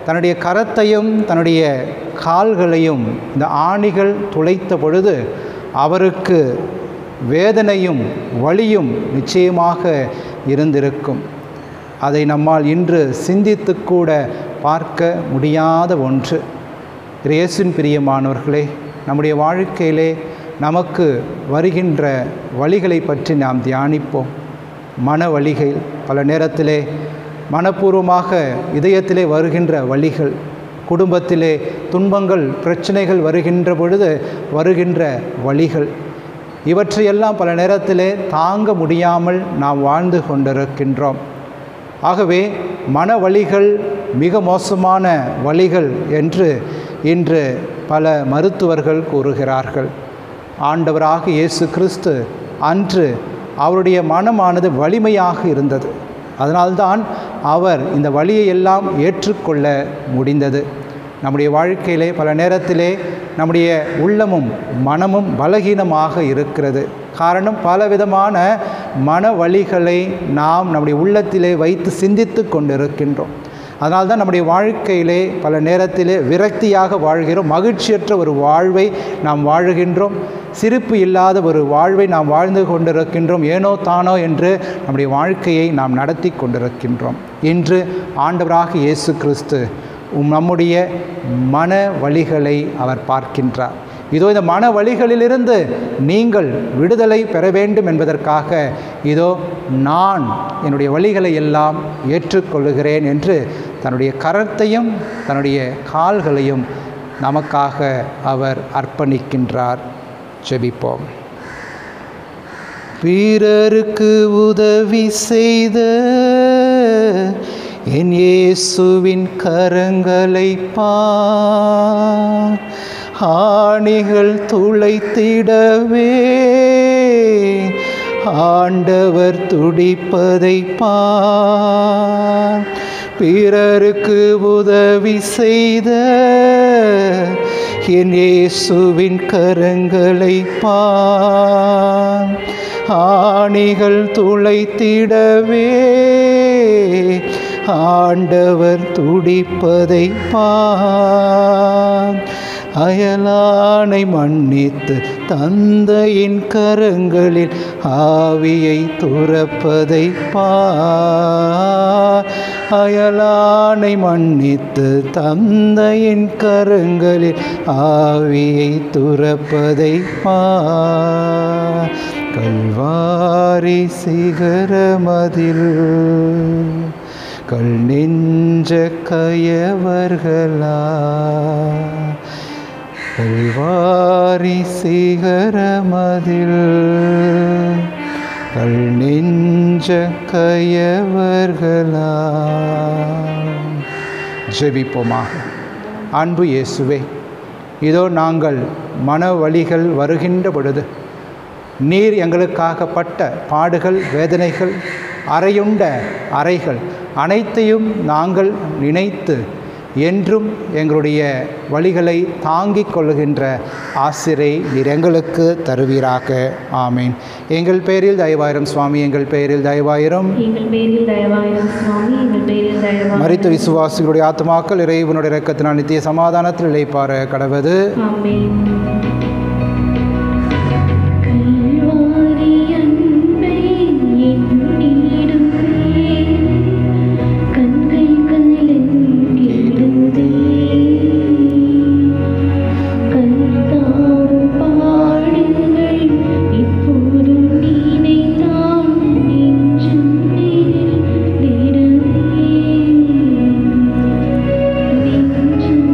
Speaker 1: தன்னுடைய கரத்தையும் தன்னுடைய கால்களையும் இந்த ஆணிகள் துளைத்த பொழுது அவருக்கு வேதனையும் வலியும் நிச்சயமாக இருந்திருக்கும் அதை நம்மால் இன்று சிந்தித்து கூட பார்க்க முடியாத ஒன்று இயேசுவின் பிரியமானவர்களே நம்முடைய வாழ்க்கையிலே நமக்கு வருகின்ற வழிகளை பற்றி நாம் தியானிப்போம் மன வழிகள் பல நேரத்திலே மனப்பூர்வமாக இதயத்திலே வருகின்ற வழிகள் குடும்பத்திலே துன்பங்கள் பிரச்சனைகள் வருகின்ற பொழுது வருகின்ற வழிகள் இவற்றையெல்லாம் பல நேரத்திலே தாங்க முடியாமல் நாம் வாழ்ந்து கொண்டிருக்கின்றோம் ஆகவே மன வழிகள் மிக மோசமான வழிகள் என்று இன்று பல மருத்துவர்கள் கூறுகிறார்கள் ஆண்டவராக இயேசு கிறிஸ்து அன்று அவருடைய மனமானது வலிமையாக இருந்தது அதனால்தான் அவர் இந்த வழியை எல்லாம் ஏற்றுக்கொள்ள முடிந்தது நம்முடைய வாழ்க்கையிலே பல நேரத்திலே நம்முடைய உள்ளமும் மனமும் பலகீனமாக இருக்கிறது காரணம் பலவிதமான மன வழிகளை நாம் நம்முடைய உள்ளத்திலே வைத்து சிந்தித்து கொண்டிருக்கின்றோம் அதனால்தான் நம்முடைய வாழ்க்கையிலே பல நேரத்திலே விரக்தியாக வாழ்கிறோம் மகிழ்ச்சியற்ற ஒரு வாழ்வை நாம் வாழுகின்றோம் சிரிப்பு இல்லாத ஒரு வாழ்வை நாம் வாழ்ந்து கொண்டிருக்கின்றோம் ஏனோ தானோ என்று நம்முடைய வாழ்க்கையை நாம் நடத்தி கொண்டிருக்கின்றோம் இன்று ஆண்டவராக இயேசு கிறிஸ்து உம் நம்முடைய மன வழிகளை அவர் பார்க்கின்றார் இதோ இந்த மன வழிகளிலிருந்து நீங்கள் விடுதலை பெற வேண்டும் என்பதற்காக இதோ நான் என்னுடைய வழிகளை எல்லாம் ஏற்றுக்கொள்ளுகிறேன் என்று தன்னுடைய கரத்தையும் தன்னுடைய கால்களையும் நமக்காக அவர் அர்ப்பணிக்கின்றார் ஜெபிப்போம் பிறருக்கு உதவி செய்த என் இயேசுவின் கரங்களை பார் ஆணிகள் துளைத்திடவே ஆண்டவர் துடிப்பதை பார் பிறருக்கு உதவி செய்த என் இயேசுவின் கரங்களை பார் ஆணிகள் துளைத்திடவே ஆண்டவர் துடிப்பதை பார் அயலானை மன்னித்து தந்தையின் கரங்களில் ஆவியை துறப்பதை பார் அயலானை மன்னித்து தந்தையின் கரங்களில் ஆவியை துறப்பதை பார் கல்வாரி சிகரமதில் கல் நெஞ்ச கயவர்களா கல்வாரி சிகரமதில் கல் நெஞ்ச கயவர்களா ஜெபிப்போமாக அன்பு இயேசுவே இதோ நாங்கள் மன வழிகள் வருகின்ற பொழுது நீர் எங்களுக்காக பட்ட பாடுகள் வேதனைகள் அறையுண்ட அறைகள் அனைத்தையும் நாங்கள் நினைத்து என்றும் எங்களுடைய வழிகளை தாங்கிக் கொள்ளுகின்ற ஆசிரை நீர் எங்களுக்கு தருவீராக ஆமீன் எங்கள் பெயரில் தயவாயிரம் சுவாமி எங்கள் பெயரில் தயவாயிரம்
Speaker 2: எங்கள் பேரில் தயவாயிரம் சுவாமி எங்கள் பேரில் தயவாயிரம்
Speaker 1: மரித்த விசுவாசிகளுடைய ஆத்மாக்கள் இறைவனுடைய இரக்கத்தினால் நித்திய சமாதானத்தில் இழைப்பார கடவது
Speaker 2: ஆமென் கல்வாரி அன்பை எண்ணிடுமே கண்கள் கலங்கிடுதே கர்த்தாவும் பாடுங்கள் இப்போதும் நினைத்தால் நெஞ்சம் நெகிழ்ந்திடுதே. நெஞ்சம்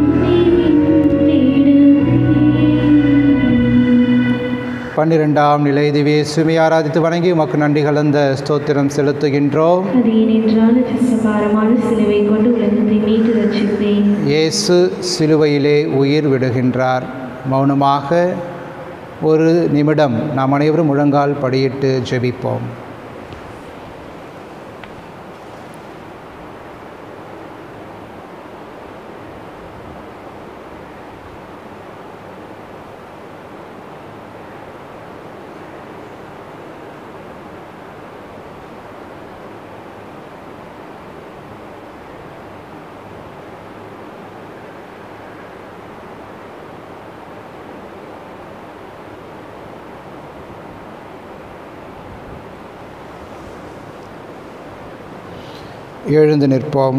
Speaker 2: நெகிழ்ந்திடுதே.
Speaker 1: பன்னிரெண்டாம் நிலை திவே சுமி ஆராதித்து வணங்கி உமக்கு நன்றி கலந்த ஸ்தோத்திரம் செலுத்துகின்றோம்
Speaker 2: அது ஏனென்றால் பாரமான சிலுவை கொண்டு உலகத்தை மீட்டு ரட்சித்தேன்
Speaker 1: இயேசு சிலுவையிலே உயிர் விடுகின்றார் மௌனமாக ஒரு நிமிடம் நாம் அனைவரும் முழங்கால் படியிட்டு ஜெபிப்போம் எழுந்து நிற்போம்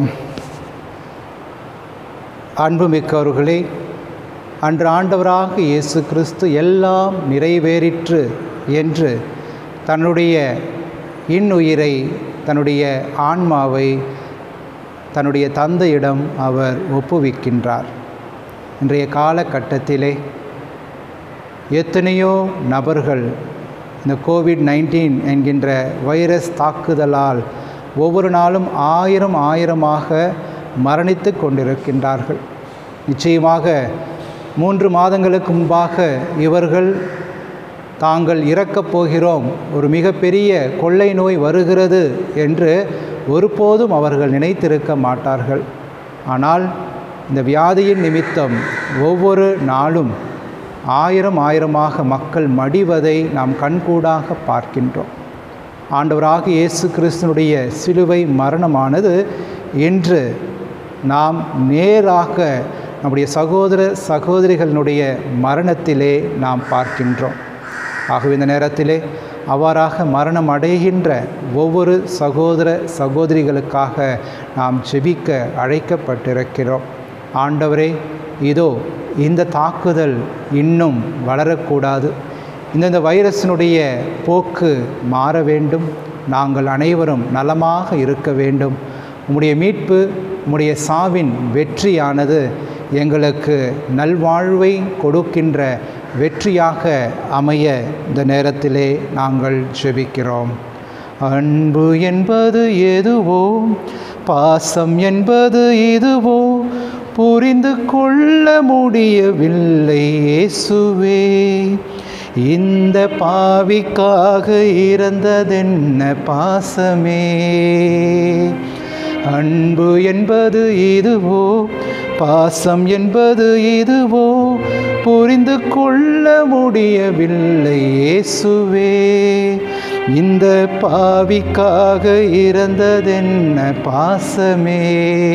Speaker 1: அன்புமிக்கவர்களே அன்று ஆண்டவராக இயேசு கிறிஸ்து எல்லாம் நிறைவேறிற்று என்று தன்னுடைய இன்னுயிரை தன்னுடைய ஆன்மாவை தன்னுடைய தந்தையிடம் அவர் ஒப்புவிக்கின்றார் இன்றைய காலகட்டத்திலே எத்தனையோ நபர்கள் இந்த கோவிட் நைன்டீன் என்கின்ற வைரஸ் தாக்குதலால் ஒவ்வொரு நாளும் ஆயிரம் ஆயிரமாக மரணித்து கொண்டிருக்கின்றார்கள் நிச்சயமாக மூன்று மாதங்களுக்கு முன்பாக இவர்கள் தாங்கள் இறக்கப் போகிறோம் ஒரு மிகப்பெரிய கொள்ளை நோய் வருகிறது என்று ஒருபோதும் அவர்கள் நினைத்திருக்க மாட்டார்கள் ஆனால் இந்த வியாதியின் நிமித்தம் ஒவ்வொரு நாளும் ஆயிரம் ஆயிரமாக மக்கள் மடிவதை நாம் கண்கூடாக பார்க்கின்றோம் ஆண்டவராக இயேசு கிறிஸ்தனுடைய சிலுவை மரணமானது இன்று நாம் நேராக நம்முடைய சகோதர சகோதரிகளினுடைய மரணத்திலே நாம் பார்க்கின்றோம் ஆகவே இந்த நேரத்திலே அவ்வாறாக மரணம் அடைகின்ற ஒவ்வொரு சகோதர சகோதரிகளுக்காக நாம் ஜெபிக்க அழைக்கப்பட்டிருக்கிறோம் ஆண்டவரே இதோ இந்த தாக்குதல் இன்னும் வளரக்கூடாது இந்தந்த வைரஸினுடைய போக்கு மாற வேண்டும் நாங்கள் அனைவரும் நலமாக இருக்க வேண்டும் உம்முடைய மீட்பு உம்முடைய சாவின் வெற்றியானது எங்களுக்கு நல்வாழ்வை கொடுக்கின்ற வெற்றியாக அமைய இந்த நேரத்திலே நாங்கள் ஜெபிக்கிறோம் அன்பு என்பது எதுவோ பாசம் என்பது இதுவோ புரிந்து கொள்ள முடியவில்லை இயேசுவே இந்த பாவிக்காக இறந்ததென்ன பாசமே அன்பு என்பது இதுவோ பாசம் என்பது இதுவோ புரிந்து கொள்ள முடியவில்லை இயேசுவே இந்த பாவிக்காக இறந்ததென்ன பாசமே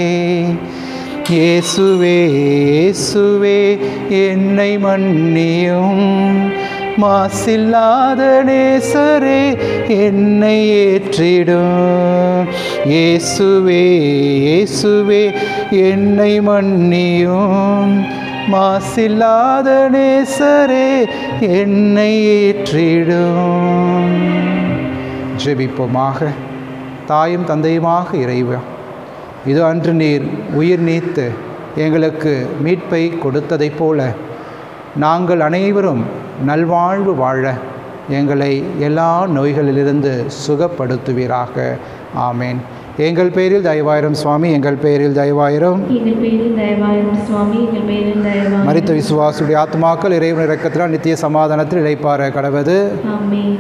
Speaker 1: இயேசுவே இயேசுவே என்னை மன்னியும் மாசில்லாத நேசரே என்னை ஏற்றிடும் இயேசுவே இயேசுவே என்னை மன்னியும் மாசில்லாத நேசரே என்னை ஏற்றிடும் ஜெபிப்போமாக தாயும் தந்தையுமாக இறைவா இது அன்று நீர் உயிர் நீத்து எங்களுக்கு மீட்பை கொடுத்ததைப் போல நாங்கள் அனைவரும் நல்வாழ்வு வாழ எங்களை எல்லா நோய்களிலிருந்து சுகப்படுத்துவீராக ஆமேன் எங்கள் பேரில் தயவாயிரம் சுவாமி எங்கள் பேரில் தயவாயிரம்
Speaker 2: எங்கள் பேரில் தயவாயிரும் சுவாமி எங்கள் பேரில் தயவாயிரும்
Speaker 1: மரித்த விசுவாசுடைய ஆத்மாக்கள் இறைவன் இறக்கத்தினால் நித்திய சமாதானத்தில் இழைப்பார கடவது
Speaker 2: ஆமென்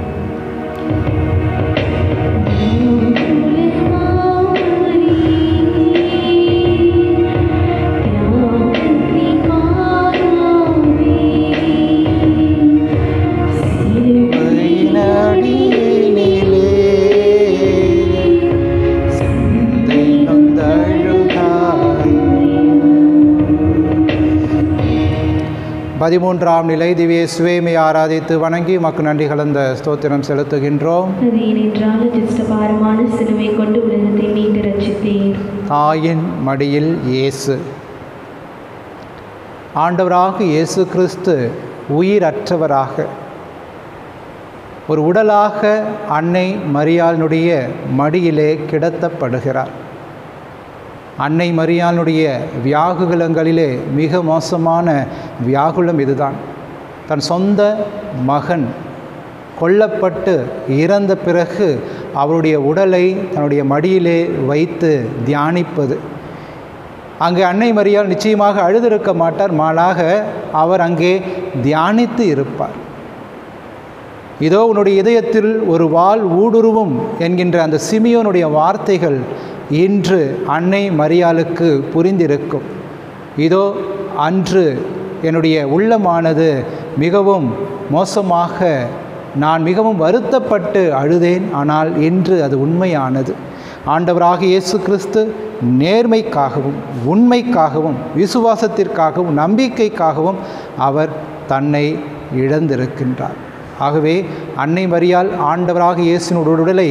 Speaker 1: அடியினிலே சிந்தை நொந்தழுதாய். பதிமூன்றாம் நிலை திவ்ய சுவேமை ஆராதித்து வணங்கி மக்கு நன்றி கலந்த ஸ்தோத்திரம் செலுத்துகின்றோம்
Speaker 2: அது ஏனென்றால் ஜிஷ்டபாரமான சிலுவை கொண்டு உலகத்தை மீட்டு ரட்சித்தீர்
Speaker 1: தாயின் மடியில் இயேசு ஆண்டவராக இயேசு கிறிஸ்து உயிரற்றவராக ஒரு உடலாக அன்னை மரியாளினுடைய மடியிலே கிடத்தப்படுகிறார் அன்னை மரியாளுடைய வியாகுலங்களிலே மிக மோசமான வியாகுலம் இதுதான் தன் சொந்த மகன் கொல்லப்பட்டு இறந்த பிறகு அவருடைய உடலை தன்னுடைய மடியிலே வைத்து தியானிப்பது அங்கே அன்னை மரியாள் நிச்சயமாக அழுதிருக்க மாட்டார் மாறாக அவர் அங்கே தியானித்து இருப்பார் இதோ உன்னுடைய இதயத்தில் ஒரு வாள் ஊடுருவும் என்கின்ற அந்த சிமியோனுடைய வார்த்தைகள் இன்று அன்னை மரியாளுக்கு புரிந்திருக்கும் இதோ அன்று என்னுடைய உள்ளமானது மிகவும் மோசமாக நான் மிகவும் வருத்தப்பட்டு அழுதேன் ஆனால் இன்று அது உண்மையானது ஆண்டவராக இயேசு கிறிஸ்து நேர்மைக்காகவும் உண்மைக்காகவும் விசுவாசத்திற்காகவும் நம்பிக்கைக்காகவும் அவர் தன்னை இழந்திருக்கின்றார் ஆகவே அன்னை மரியாள் ஆண்டவராக இயேசுனுடைய உடலை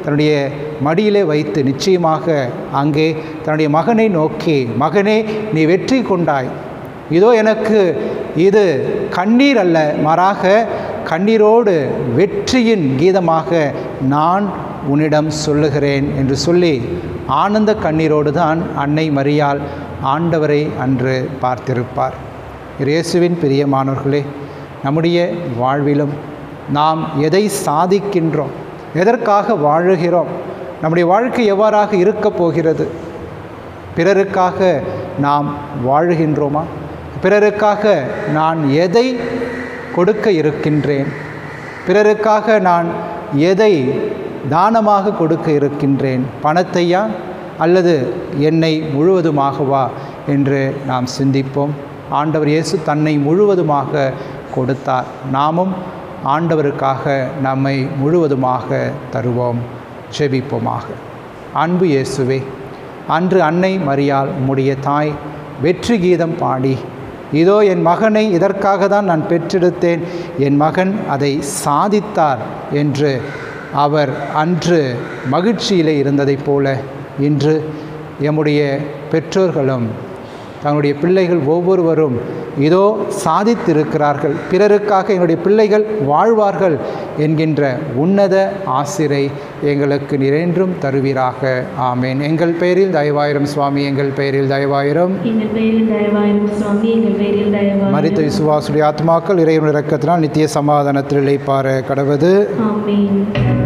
Speaker 1: தன்னுடைய மடியிலே வைத்து நிச்சயமாக அங்கே தன்னுடைய மகனை நோக்கி மகனே நீ வெற்றி கொண்டாய் இதோ எனக்கு இது கண்ணீர் அல்ல மாறாக கண்ணீரோடு வெற்றியின் கீதமாக நான் உன்னிடம் சொல்லுகிறேன் என்று சொல்லி ஆனந்த கண்ணீரோடு தான் அன்னை மரியாள் ஆண்டவரை அன்று பார்த்திருப்பார் இயேசுவின் பிரியமானவர்களே நம்முடைய வாழ்விலும் நாம் எதை சாதிக்கின்றோம் எதற்காக வாழுகிறோம் நம்முடைய வாழ்க்கை எவ்வாறாக இருக்கப் போகிறது பிறருக்காக நாம் வாழுகின்றோமா பிறருக்காக நான் எதை கொடுக்க இருக்கின்றேன் பிறருக்காக நான் எதை தானமாக கொடுக்க இருக்கின்றேன் பணத்தையா அல்லது என்னை முழுவதுமாகவா என்று நாம் சிந்திப்போம் ஆண்டவர் இயேசு தன்னை முழுவதுமாக கொடுத்தார் நாமும் ஆண்டவருக்காக நம்மை முழுவதுமாக தருவோம் செபிப்போமாக அன்பு இயேசுவே அன்று அன்னை மரியாள் உம்முடைய தாய் வெற்றி கீதம் பாடி இதோ என் மகனை இதற்காக தான் நான் பெற்றெடுத்தேன் என் மகன் அதை சாதித்தார் என்று அவர் அன்று மகிழ்ச்சியிலே இருந்ததைப் போல இன்று எம்முடைய பெற்றோர்களும் தங்களுடைய பிள்ளைகள் ஒவ்வொருவரும் இதோ சாதித்திருக்கிறார்கள் பிறருக்காக எங்களுடைய பிள்ளைகள் வாழ்வார்கள் என்கின்ற உன்னத ஆசிரை எங்களுக்கு நிறைன்றும் தருவீராக ஆமேன் எங்கள் பெயரில் தயவாயிரம் சுவாமி எங்கள் பெயரில் தயவாயிரம்
Speaker 2: எங்கள் பேரில் தயவாயிரும் சுவாமி எங்கள் பேரில்
Speaker 1: மரித்த
Speaker 2: தயவாயிரும்
Speaker 1: விசுவாசுடைய ஆத்மாக்கள் இறைவன் இறக்கத்தினால் நித்திய சமாதானத்தில் இழைப்பார கடவது
Speaker 2: ஆமென்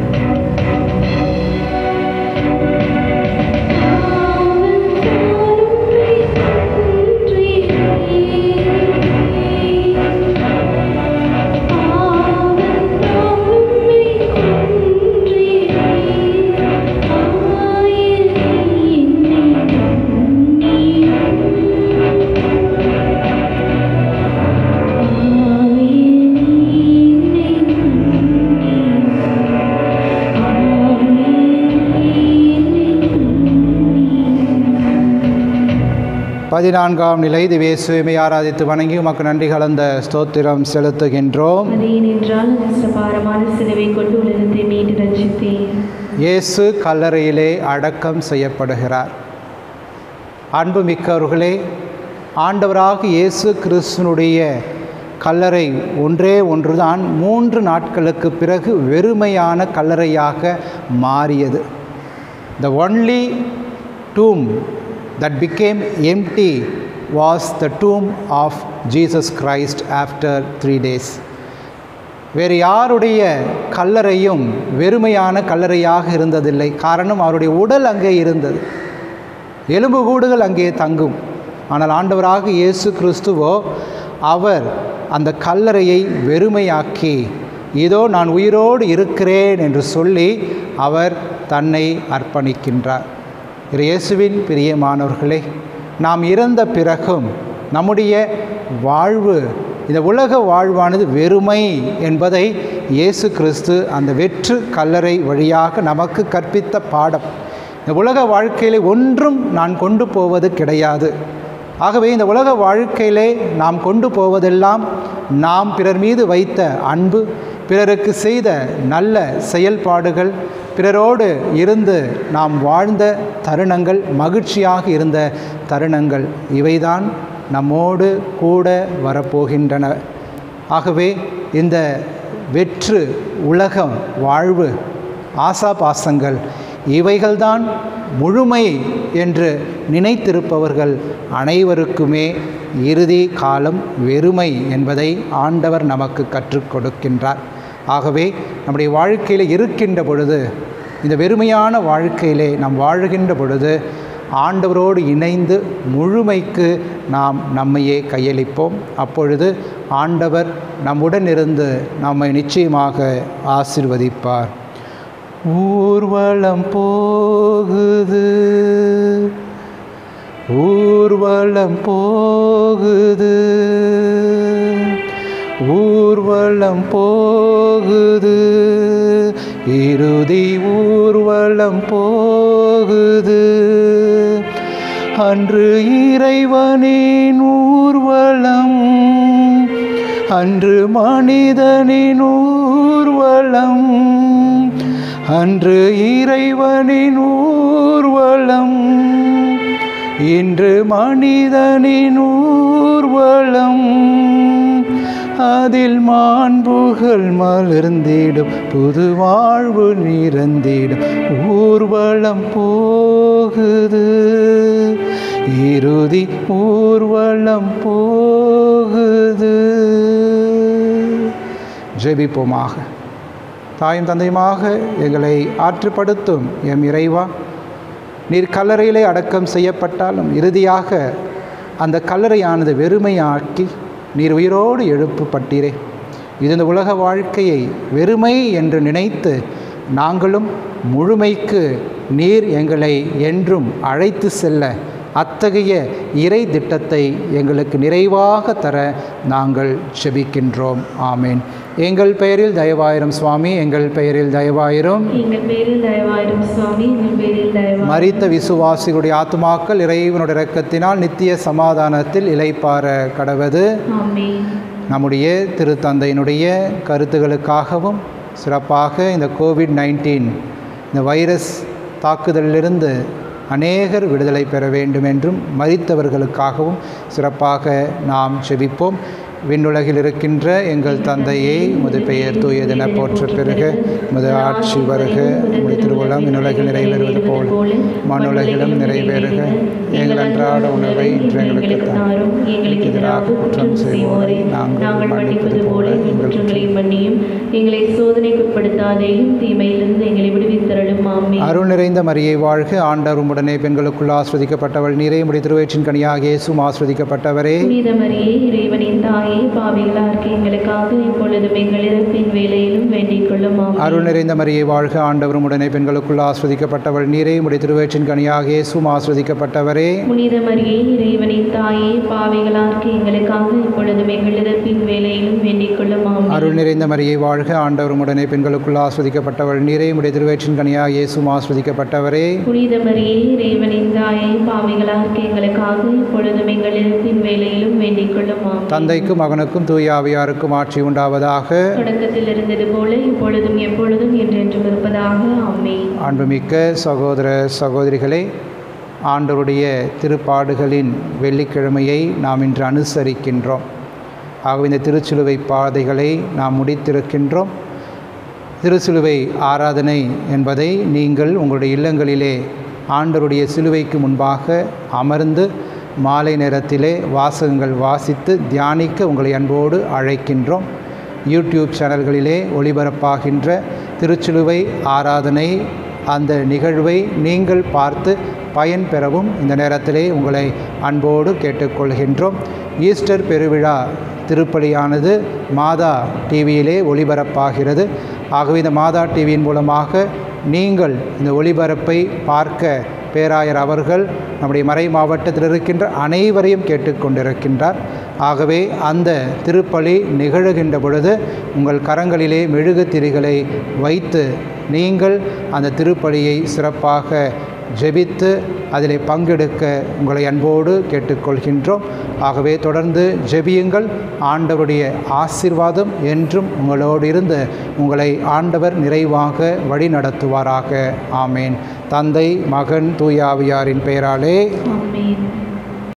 Speaker 1: பதினான்காம் நிலை திவேசுமை ஆராதித்து வணங்கி உமக்கு நன்றி கலந்த ஸ்தோத்திரம் செலுத்துகின்றோம்
Speaker 2: அது ஏனென்றால் கஷ்டபாரமான சிலுவை கொண்டு உலகத்தை மீண்டு ரட்சித்தேன்
Speaker 1: இயேசு கல்லறையிலே அடக்கம் செய்யப்படுகிறார் அன்புமிக்கவர்களே ஆண்டவராக இயேசு கிறிஸ்துனுடைய கல்லறை ஒன்றே ஒன்றுதான் மூன்று நாட்களுக்கு பிறகு வெறுமையான கல்லறையாக மாறியது the only tomb that became empty was the tomb of Jesus Christ after three days. வேறு யாருடைய கல்லறையும் வெறுமையான கல்லறையாக இருந்ததில்லை காரணம் அவருடைய உடல் அங்கே இருந்தது எலும்புகூடுகள் அங்கே தங்கும் ஆனால் ஆண்டவராக இயேசு கிறிஸ்துவோ அவர் அந்த கல்லறையை வெறுமையாக்கி இதோ நான் உயிரோடு இருக்கிறேன் என்று சொல்லி அவர் தன்னை அர்ப்பணிக்கின்றார் இரு இயேசுவின் பிரியமானவர்களே நாம் இறந்த பிறகும் நம்முடைய வாழ்வு இந்த உலக வாழ்வானது வெறுமை என்பதை இயேசு கிறிஸ்து அந்த வெற்று கல்லறை வழியாக நமக்கு கற்பித்த பாடம் இந்த உலக வாழ்க்கையிலே ஒன்றும் நான் கொண்டு போவது கிடையாது ஆகவே இந்த உலக வாழ்க்கையிலே நாம் கொண்டு போவதெல்லாம் நாம் பிறர் மீது வைத்த அன்பு பிறருக்கு செய்த நல்ல செயல்பாடுகள் பிறரோடு இருந்து நாம் வாழ்ந்த தருணங்கள் மகிழ்ச்சியாக இருந்த தருணங்கள் இவைதான் நம்மோடு கூட வரப்போகின்றன ஆகவே இந்த வெற்று உலக வாழ்வு ஆசாபாசங்கள் இவைகள்தான் முழுமை என்று நினைத்திருப்பவர்கள் அனைவருக்குமே இறுதி காலம் வெறுமை என்பதை ஆண்டவர் நமக்கு கற்றுக் கொடுக்கின்றார் ஆகவே நம்முடைய வாழ்க்கையில் இருக்கின்ற பொழுது இந்த வெறுமையான வாழ்க்கையிலே நாம் வாழுகின்ற பொழுது ஆண்டவரோடு இணைந்து முழுமைக்கு நாம் நம்மையே கையளிப்போம் அப்பொழுது ஆண்டவர் நம்முடன் இருந்து நம்மை நிச்சயமாக ஆசிர்வதிப்பார் ஊர்வலம் போகுது ஊர்வலம் போகுது ஊர்வலம் போகுது இறுதி ஊர்வலம் போகுது அன்று இறைவனின் ஊர்வலம் அன்று மனிதனின் ஊர்வலம் அன்று இறைவனின் ஊர்வலம் இன்று மனிதனின் ஊர்வலம் அதில் மாண்புகள் மலர்ந்திடும் புது வாழ்வு நிறந்திடும் ஊர்வலம் போகுது இறுதி ஊர்வலம் போகுது ஜெபிப்போமாக தாயும் தந்தையுமாக எங்களை ஆற்றுப்படுத்தும் எம் இறைவா நீர் கல்லறையிலே அடக்கம் செய்யப்பட்டாலும் இறுதியாக அந்த கல்லறையானது வெறுமையாக்கி நீர் உயிரோடு எழுப்பப்பட்டீரே இது இந்த உலக வாழ்க்கையை வெறுமை என்று நினைத்து நாங்களும் முழுமைக்கு நீர் எங்களை என்றும் அழைத்து செல்ல அத்தகைய இறை திட்டத்தை எங்களுக்கு நிறைவாக தர நாங்கள் செபிக்கின்றோம் ஆமேன் எங்கள் பெயரில் தயவாயிரம் சுவாமி எங்கள் பெயரில் தயவாயிரம்
Speaker 2: எங்கள் பேரில் தயவாயிரும் சுவாமி எங்கள் பேரில் தயவாயிரும்
Speaker 1: மரித்த விசுவாசிகளுடைய ஆத்மாக்கள் இறைவனுடைய இரக்கத்தினால் நித்திய சமாதானத்தில் இலைப்பார கடவது
Speaker 2: ஆமென்
Speaker 1: நம்முடைய திருத்தந்தையினுடைய கருத்துகளுக்காகவும் சிறப்பாக இந்த கோவிட் நைன்டீன் இந்த வைரஸ் தாக்குதலிலிருந்து அநேகர் விடுதலை பெற வேண்டும் என்றும் மரித்தவர்களுக்காகவும் சிறப்பாக நாம் செபிப்போம் விண்ணுலகில் இருக்கின்ற எங்கள் தந்தையை முது பெயர் தூயதென போற்ற பிறகு முது ஆட்சி வருக உடைய திருவுளம் விண்ணுலகில் நிறைவேறுவது போல மண்ணுலகிலும் நிறைவேறுக எங்கள் அன்றாட உணவை இன்று எங்களுக்கு
Speaker 2: தாரும் எங்களுக்கு எதிராக குற்றம் செய்வோரை நாங்கள் மன்னிப்பது போல எங்கள் குற்றங்களை மன்னியும் எங்களை சோதனைக்குட்படுத்தாதேயும் தீமையிலிருந்து எங்களை விடுவித்தரலும் ஆமென்
Speaker 1: அருள் நிறைந்த மரியை வாழ்க ஆண்டவர் உடனே பெண்களுக்குள் ஆஸ்வதிக்கப்பட்டவள் நீரே முடி திருவயிற்றின் கனியாக இயேசும் ஆஸ்வதிக்கப்பட்டவரே
Speaker 2: புனித மரியே இறைவனின் தாயே பாவிகளார்க்கு எங்களுக்காக இப்பொழுதும் எங்கள் இறப்பின் வேலையிலும் வேண்டிக் கொள்ளும் ஆமென்
Speaker 1: அருள் நிறைந்த மரியை வாழ்க ஆண்டவரும் உடனே பெண்களுக்குள் ஆஸ்வதிக்கப்பட்டவள் நீரே முடி திருவயிற்றின் கனியாக இயேசும் ஆஸ்வதிக்கப்பட்டவரே
Speaker 2: புனித மரியே இறைவனின் தாயே பாவிகளார்க்கு எங்களுக்காக இப்பொழுதும் எங்கள் இறப்பின் வேலையிலும் வேண்டிக் கொள்ளும் ஆமென்
Speaker 1: அருள் நிறைந்த மரியை வாழ்க ஆண்டவரும் உடனே பெண்களுக்குள் ஆஸ்வதிக்கப்பட்டவள் நீரே முடி திருவயிற்றின் கனியாக இயேசும் ஆஸ்வதிக்கப்பட்டவரே
Speaker 2: புனித மரியே இறைவனின் தாயே பாவிகளார்க்கு எங்களுக்காக இப்பொழுதும் எங்கள் இறப்பின் வேலையிலும் வேண்டிக் கொள்ளும் ஆமென்
Speaker 1: தந்தைக்கும் மகனுக்கும் தூய ஆவியாருக்கும் ஆட்சி உண்டாவதாக
Speaker 2: தொடக்கத்தில் இருந்தது போல இப்பொழுதும் எப்பொழுதும் என்றென்றும் இருப்பதாக ஆமென்
Speaker 1: அன்புமிக்க சகோதர சகோதரிகளே ஆண்டவருடைய திருப்பாடுகளின் வெள்ளிக்கிழமையை நாம் இன்று அனுசரிக்கின்றோம் ஆகவே இந்த திருச்சிலுவை பாதைகளை நாம் முடித்திருக்கின்றோம் திருச்சிலுவை ஆராதனை என்பதை நீங்கள் உங்களுடைய இல்லங்களிலே ஆண்டவருடைய சிலுவைக்கு முன்பாக அமர்ந்து மாலை நேரத்திலே வாசகங்கள் வாசித்து தியானிக்க உங்களை அன்போடு அழைக்கின்றோம் யூடியூப் சேனல்களிலே ஒளிபரப்பாகின்ற திருச்சிலுவை ஆராதனை அந்த நிகழ்வை நீங்கள் பார்த்து பயன் பெறவும் இந்த நேரத்திலே உங்களை அன்போடு கேட்டுக்கொள்கின்றோம் ஈஸ்டர் பெருவிழா திருப்பலியானது மாதா டிவியிலே ஒளிபரப்பாகிறது ஆகவே இந்த மாதா டிவியின் மூலமாக நீங்கள் இந்த ஒளிபரப்பை பார்க்க பேராயர் அவர்கள் நம்முடைய மறை மாவட்டத்தில் இருக்கின்ற அனைவரையும் கேட்டுக்கொண்டிருக்கின்றார் ஆகவே அந்த திருப்பலி நிகழுகின்ற பொழுது உங்கள் கரங்களிலே மெழுகுத்திரிகளை வைத்து நீங்கள் அந்த திருப்பலியை சிறப்பாக ஜெபித்து அதிலே பங்கெடுக்க உங்களை அன்போடு கேட்டுக்கொள்கின்றோம் ஆகவே தொடர்ந்து ஜெபியுங்கள் ஆண்டவருடைய ஆசீர்வாதம் என்றும் உங்களோடு இருந்து உங்களை ஆண்டவர் நிறைவாக வழி நடத்துவாராக ஆமேன் தந்தை மகன் தூயாவியாரின் பெயராலே